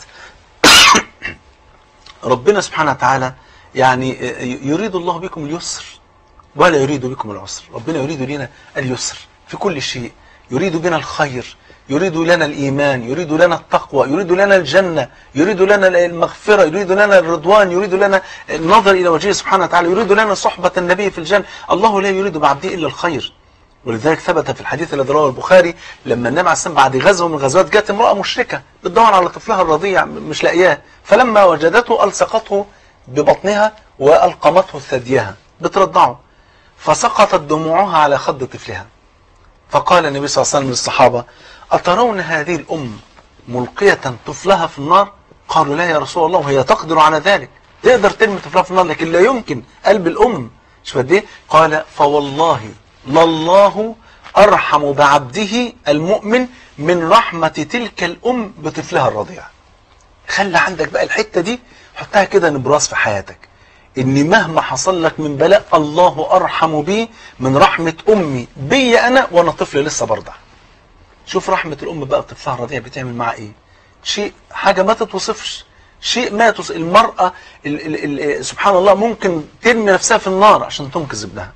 ربنا سبحانه وتعالى يعني يريد الله بكم اليسر ولا يريد بكم العسر ربنا يريد لنا اليسر في كل شيء يريد بنا الخير يريد لنا الإيمان يريد لنا التقوى يريد لنا الجنة يريد لنا المغفرة يريد لنا الرضوان يريد لنا النظر إلى وجهه سبحانه وتعالى يريد لنا صحبة النبي في الجنة الله لا يريد بعبده إلا الخير ولذلك ثبت في الحديث الذي رواه البخاري لما النبي عليه السلام بعد غزوه من الغزوات جت امراه مشركه بتدور على طفلها الرضيع مش لاقياه فلما وجدته الصقته ببطنها والقمته ثديها بترضعه فسقطت دموعها على خد طفلها فقال النبي صلى الله عليه وسلم للصحابه اترون هذه الام ملقيه طفلها في النار قالوا لا يا رسول الله وهي تقدر على ذلك تقدر ترمي طفلها في النار لكن لا يمكن قلب الام شوف قد ايه قال فوالله لله ارحم بعبده المؤمن من رحمه تلك الام بطفلها الرضيع خلي عندك بقى الحتة دي حطها كده نبراس في حياتك ان مهما حصل لك من بلاء الله ارحم بي من رحمة امي بي انا وانا طفل لسه برضع شوف رحمة الام بقى بطفلها الرضيع بتعمل معاه ايه شيء حاجة ما تتوصفش شيء ما تص... المرأة ال... ال... ال... سبحان الله ممكن ترمي نفسها في النار عشان تنقذ ابنها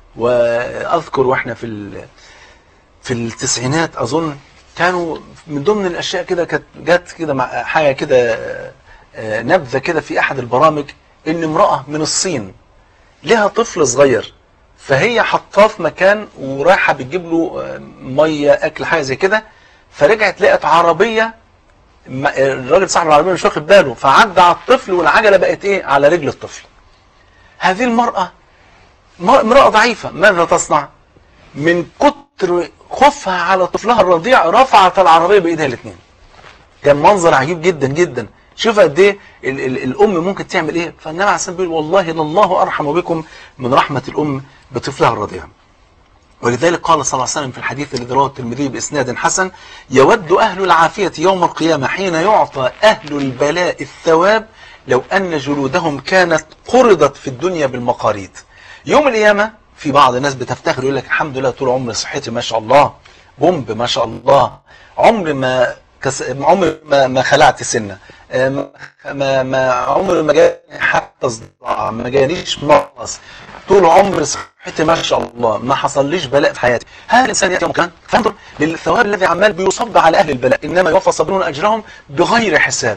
واذكر واحنا في ال... في التسعينات اظن كانوا من ضمن الاشياء كده كانت جت كده مع حاجه كده آه، نبذه كده في احد البرامج ان امراه من الصين لها طفل صغير فهي حطاه في مكان ورايحه بتجيب له آه، ميه اكل حاجه زي كده فرجعت لقت عربيه ما- الراجل صاحب العربيه مش واخد باله فعدى على الطفل والعجله بقت ايه على رجل الطفل هذه المراه م- امراه ضعيفه ماذا تصنع من كتر خوفها على طفلها الرضيع رفعت العربيه بايديها الاثنين كان منظر عجيب جدا جدا شوف قد ايه ال- ال- الام ممكن تعمل ايه فالنبي عليه الصلاه والسلام بيقول والله لله ارحم بكم من رحمه الام بطفلها الرضيع ولذلك قال صلى الله عليه وسلم في الحديث الذي رواه الترمذي باسناد حسن يود اهل العافيه يوم القيامه حين يعطى اهل البلاء الثواب لو ان جلودهم كانت قرضت في الدنيا بالمقاريض يوم القيامه في بعض الناس بتفتخر يقول لك الحمد لله طول عمري صحتي ما شاء الله بومب ما شاء الله عمري ما كس... عمري ما, ما خلعت سنه آه، ما ما, ما عمري ما جاني حتى صداع ما جانيش مغص طول عمري صحتي ما شاء الله ما حصليش بلاء في حياتي هذا الانسان ياتي يوم القيامه فانظر للثواب الذي عمال بيصب على اهل البلاء انما يوفى الصابرون اجرهم بغير حساب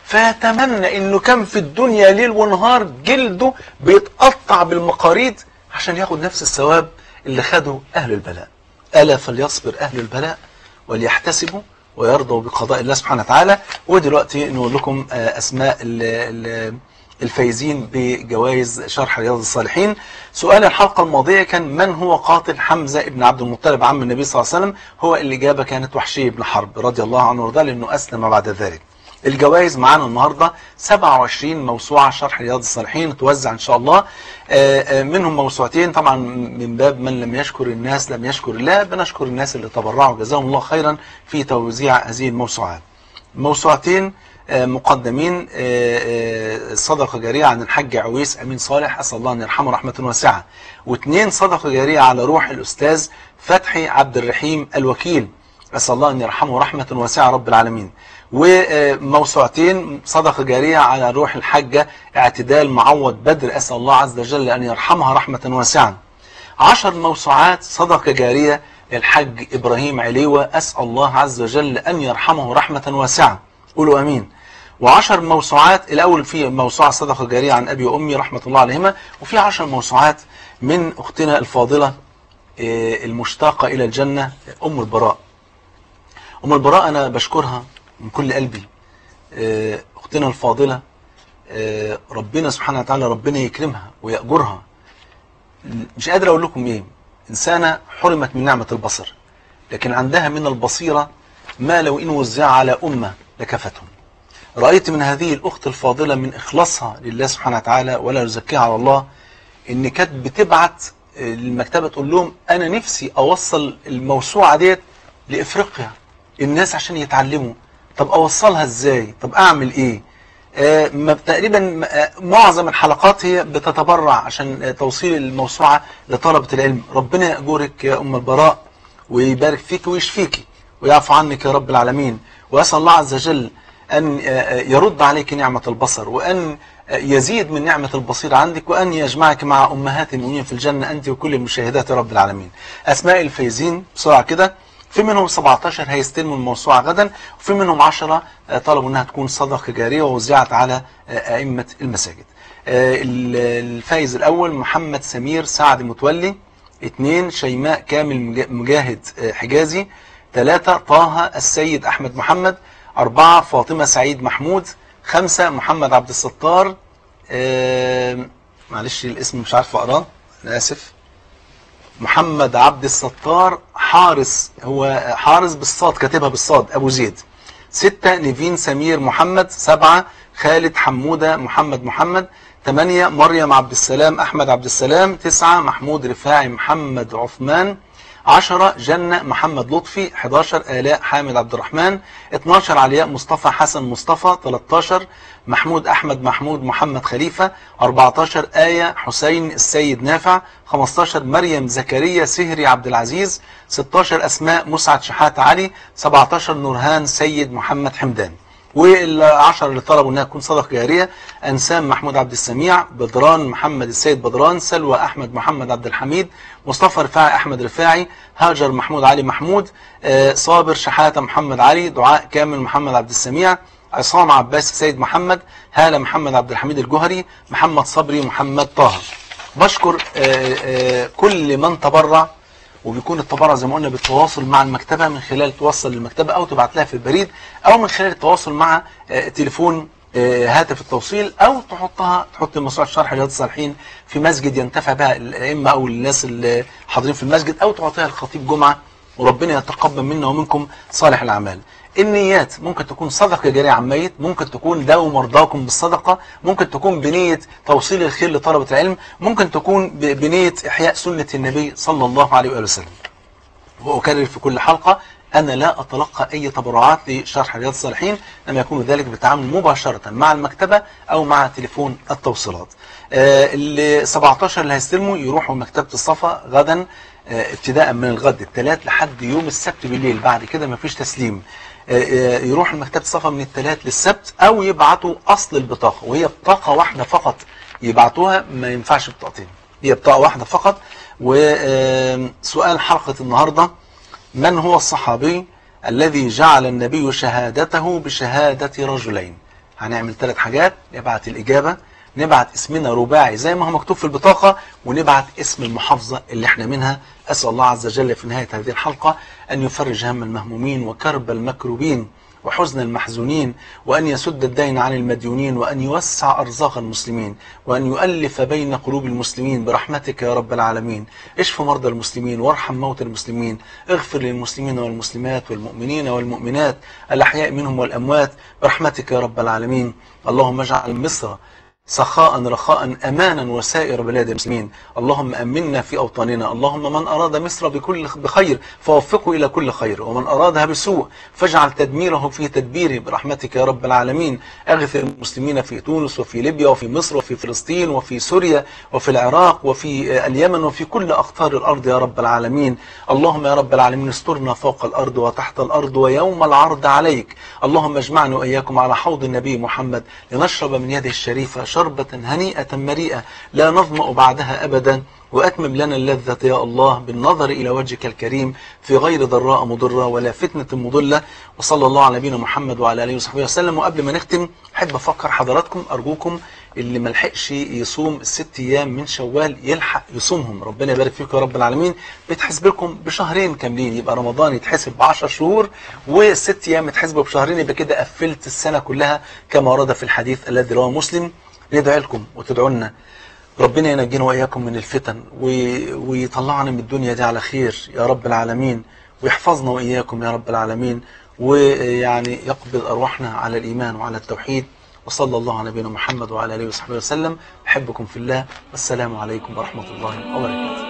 فيتمنى انه كان في الدنيا ليل ونهار جلده بيتقطع بالمقاريض عشان ياخد نفس الثواب اللي خده اهل البلاء الا فليصبر اهل البلاء وليحتسبوا ويرضوا بقضاء الله سبحانه وتعالى ودلوقتي نقول لكم آه، اسماء ال- ال- الفايزين بجوائز شرح رياض الصالحين سؤال الحلقة الماضية كان من هو قاتل حمزة ابن عبد المطلب عم النبي صلى الله عليه وسلم هو الإجابة كانت وحشي بن حرب رضي الله عنه وارضاه لأنه أسلم بعد ذلك الجوائز معانا النهاردة 27 موسوعة شرح رياض الصالحين توزع إن شاء الله آه، آه، منهم موسوعتين طبعا من باب من لم يشكر الناس لم يشكر الله بنشكر الناس اللي تبرعوا جزاهم الله خيرا في توزيع هذه الموسوعات موسوعتين آه، مقدمين آه، آه، صدقة جارية عن الحاج عويس أمين صالح أسأل الله أن يرحمه رحمة واسعة واثنين صدقة جارية على روح الأستاذ فتحي عبد الرحيم الوكيل أسأل الله أن يرحمه رحمة واسعة رب العالمين وموسوعتين صدقة جارية على روح الحاجة اعتدال معوض بدر أسأل الله عز وجل أن يرحمها رحمة واسعة عشر موسوعات صدقة جارية للحج إبراهيم عليوة أسأل الله عز وجل أن يرحمه رحمة واسعة قولوا أمين وعشر موسوعات الأول في موسوعة صدقة جارية عن أبي وأمي رحمة الله عليهما وفي عشر موسوعات من أختنا الفاضلة آه، المشتاقة إلى الجنة أم البراء أم البراء أنا بشكرها من كل قلبي آه، أختنا الفاضلة آه، ربنا سبحانه وتعالى ربنا يكرمها ويأجرها مش قادر أقول لكم إيه إنسانة حرمت من نعمة البصر لكن عندها من البصيرة ما لو إن وزع على أمة لكفتهم رأيت من هذه الأخت الفاضلة من إخلاصها لله سبحانه وتعالى ولا يزكيها على الله إن كانت بتبعت المكتبة تقول لهم أنا نفسي أوصل الموسوعة ديت لإفريقيا الناس عشان يتعلموا طب أوصلها إزاي طب أعمل إيه آه، ما- تقريبا آه، معظم الحلقات هي بتتبرع عشان آه، توصيل الموسوعة لطلبة العلم ربنا يأجرك يا أم البراء ويبارك فيك ويشفيك ويعفو عنك يا رب العالمين وأسأل الله عز وجل أن آه، آه، يرد عليك نعمة البصر وأن آه، يزيد من نعمة البصير عندك وأن يجمعك مع أمهات المؤمنين في الجنة أنت وكل المشاهدات يا رب العالمين أسماء الفايزين بسرعة كده في منهم 17 هيستلموا الموسوعة غدا وفي منهم 10 آه، طلبوا انها تكون صدقة جارية ووزعت على آه، أئمة المساجد آه، ال- الفايز الأول محمد سمير سعد متولي اثنين شيماء كامل مجا- مجاهد آه، حجازي ثلاثة طه السيد أحمد محمد أربعة فاطمة سعيد محمود خمسة محمد عبد الستار آه، معلش الاسم مش عارف أقراه أنا آسف محمد عبد الستار حارس هو حارس بالصاد كاتبها بالصاد ابو زيد ستة نيفين سمير محمد سبعة خالد حمودة محمد محمد ثمانية مريم عبد السلام أحمد عبد السلام تسعة محمود رفاعي محمد عثمان 10 جنة محمد لطفي 11 آلاء حامد عبد الرحمن 12 علياء مصطفى حسن مصطفى 13 محمود أحمد محمود محمد خليفة 14 آية حسين السيد نافع 15 مريم زكريا سهري عبد العزيز 16 أسماء مسعد شحات علي 17 نورهان سيد محمد حمدان والعشر اللي طلبوا انها تكون صدقه جاريه انسام محمود عبد السميع بدران محمد السيد بدران سلوى احمد محمد عبد الحميد مصطفى رفاعي احمد رفاعي هاجر محمود علي محمود آه، صابر شحاته محمد علي دعاء كامل محمد عبد السميع عصام عباس السيد محمد هاله محمد عبد الحميد الجوهري محمد صبري محمد طه بشكر آه، آه، كل من تبرع وبيكون التبرع زي ما قلنا بالتواصل مع المكتبة من خلال توصل للمكتبة أو تبعت لها في البريد أو من خلال التواصل مع آه، تليفون آه، هاتف التوصيل أو تحطها تحط مشروع شرح رياض الصالحين في مسجد ينتفع بها الأئمة أو الناس اللي حاضرين في المسجد أو تعطيها الخطيب جمعة وربنا يتقبل منا ومنكم صالح الأعمال النيات ممكن تكون صدقة جارية عن ميت ممكن تكون داووا مرضاكم بالصدقة ممكن تكون بنية توصيل الخير لطلبة العلم ممكن تكون ب- بنية إحياء سنة النبي صلى الله عليه وآله وسلم وأكرر في كل حلقة أنا لا أتلقى أي تبرعات لشرح رياض الصالحين لما يكون ذلك بالتعامل مباشرة مع المكتبة أو مع تليفون التوصيلات آه، اللي 17 اللي هيستلموا يروحوا مكتبة الصفا غدا آه، ابتداء من الغد الثلاث لحد يوم السبت بالليل بعد كده مفيش تسليم آه، آه، يروحوا مكتبة الصفا من الثلاث للسبت أو يبعتوا أصل البطاقة وهي بطاقة واحدة فقط يبعتوها ما ينفعش بطاقتين هي بطاقة واحدة فقط وسؤال حلقة النهاردة من هو الصحابي الذي جعل النبي شهادته بشهادة رجلين هنعمل ثلاث حاجات نبعت الإجابة نبعت اسمنا رباعي زي ما هو مكتوب في البطاقة ونبعت اسم المحافظة اللي احنا منها أسأل الله عز وجل في نهاية هذه الحلقة أن يفرج هم المهمومين وكرب المكروبين وحزن المحزونين وأن يسد الدين عن المديونين وأن يوسع أرزاق المسلمين وأن يؤلف بين قلوب المسلمين برحمتك يا رب العالمين اشف مرضى المسلمين وارحم موتى المسلمين اغفر للمسلمين والمسلمات والمؤمنين والمؤمنات الأحياء منهم والأموات برحمتك يا رب العالمين اللهم اجعل مصر سخاء رخاء أمانا وسائر بلاد المسلمين اللهم أمنا في أوطاننا اللهم من أراد مصر بكل بخير فوفقه إلى كل خير ومن أرادها بسوء فاجعل تدميره في تدبيره برحمتك يا رب العالمين أغث المسلمين في تونس وفي ليبيا وفي مصر وفي فلسطين وفي سوريا وفي العراق وفي اليمن وفي كل أقطار الأرض يا رب العالمين اللهم يا رب العالمين استرنا فوق الأرض وتحت الأرض ويوم العرض عليك اللهم اجمعنا وإياكم على حوض النبي محمد لنشرب من يده الشريفة شربة هنيئة مريئة لا نظمأ بعدها أبدا وأتمم لنا اللذة يا الله بالنظر إلى وجهك الكريم في غير ضراء مضرة ولا فتنة مضلة وصلى الله على نبينا محمد وعلى آله وصحبه وسلم وقبل ما نختم أحب أفكر حضراتكم أرجوكم اللي ملحقش يصوم الست أيام من شوال يلحق يصومهم ربنا يبارك فيكم يا رب العالمين بيتحسب لكم بشهرين كاملين يبقى رمضان يتحسب ب 10 شهور والست أيام يتحسبوا بشهرين يبقى كده قفلت السنة كلها كما ورد في الحديث الذي رواه مسلم ندعي لكم وتدعوا لنا ربنا ينجينا وإياكم من الفتن وي- ويطلعنا من الدنيا دي على خير يا رب العالمين ويحفظنا وإياكم يا رب العالمين ويعني يقبض أرواحنا على الإيمان وعلى التوحيد وصلى الله على نبينا محمد وعلى آله وصحبه وسلم أحبكم في الله والسلام عليكم ورحمة الله وبركاته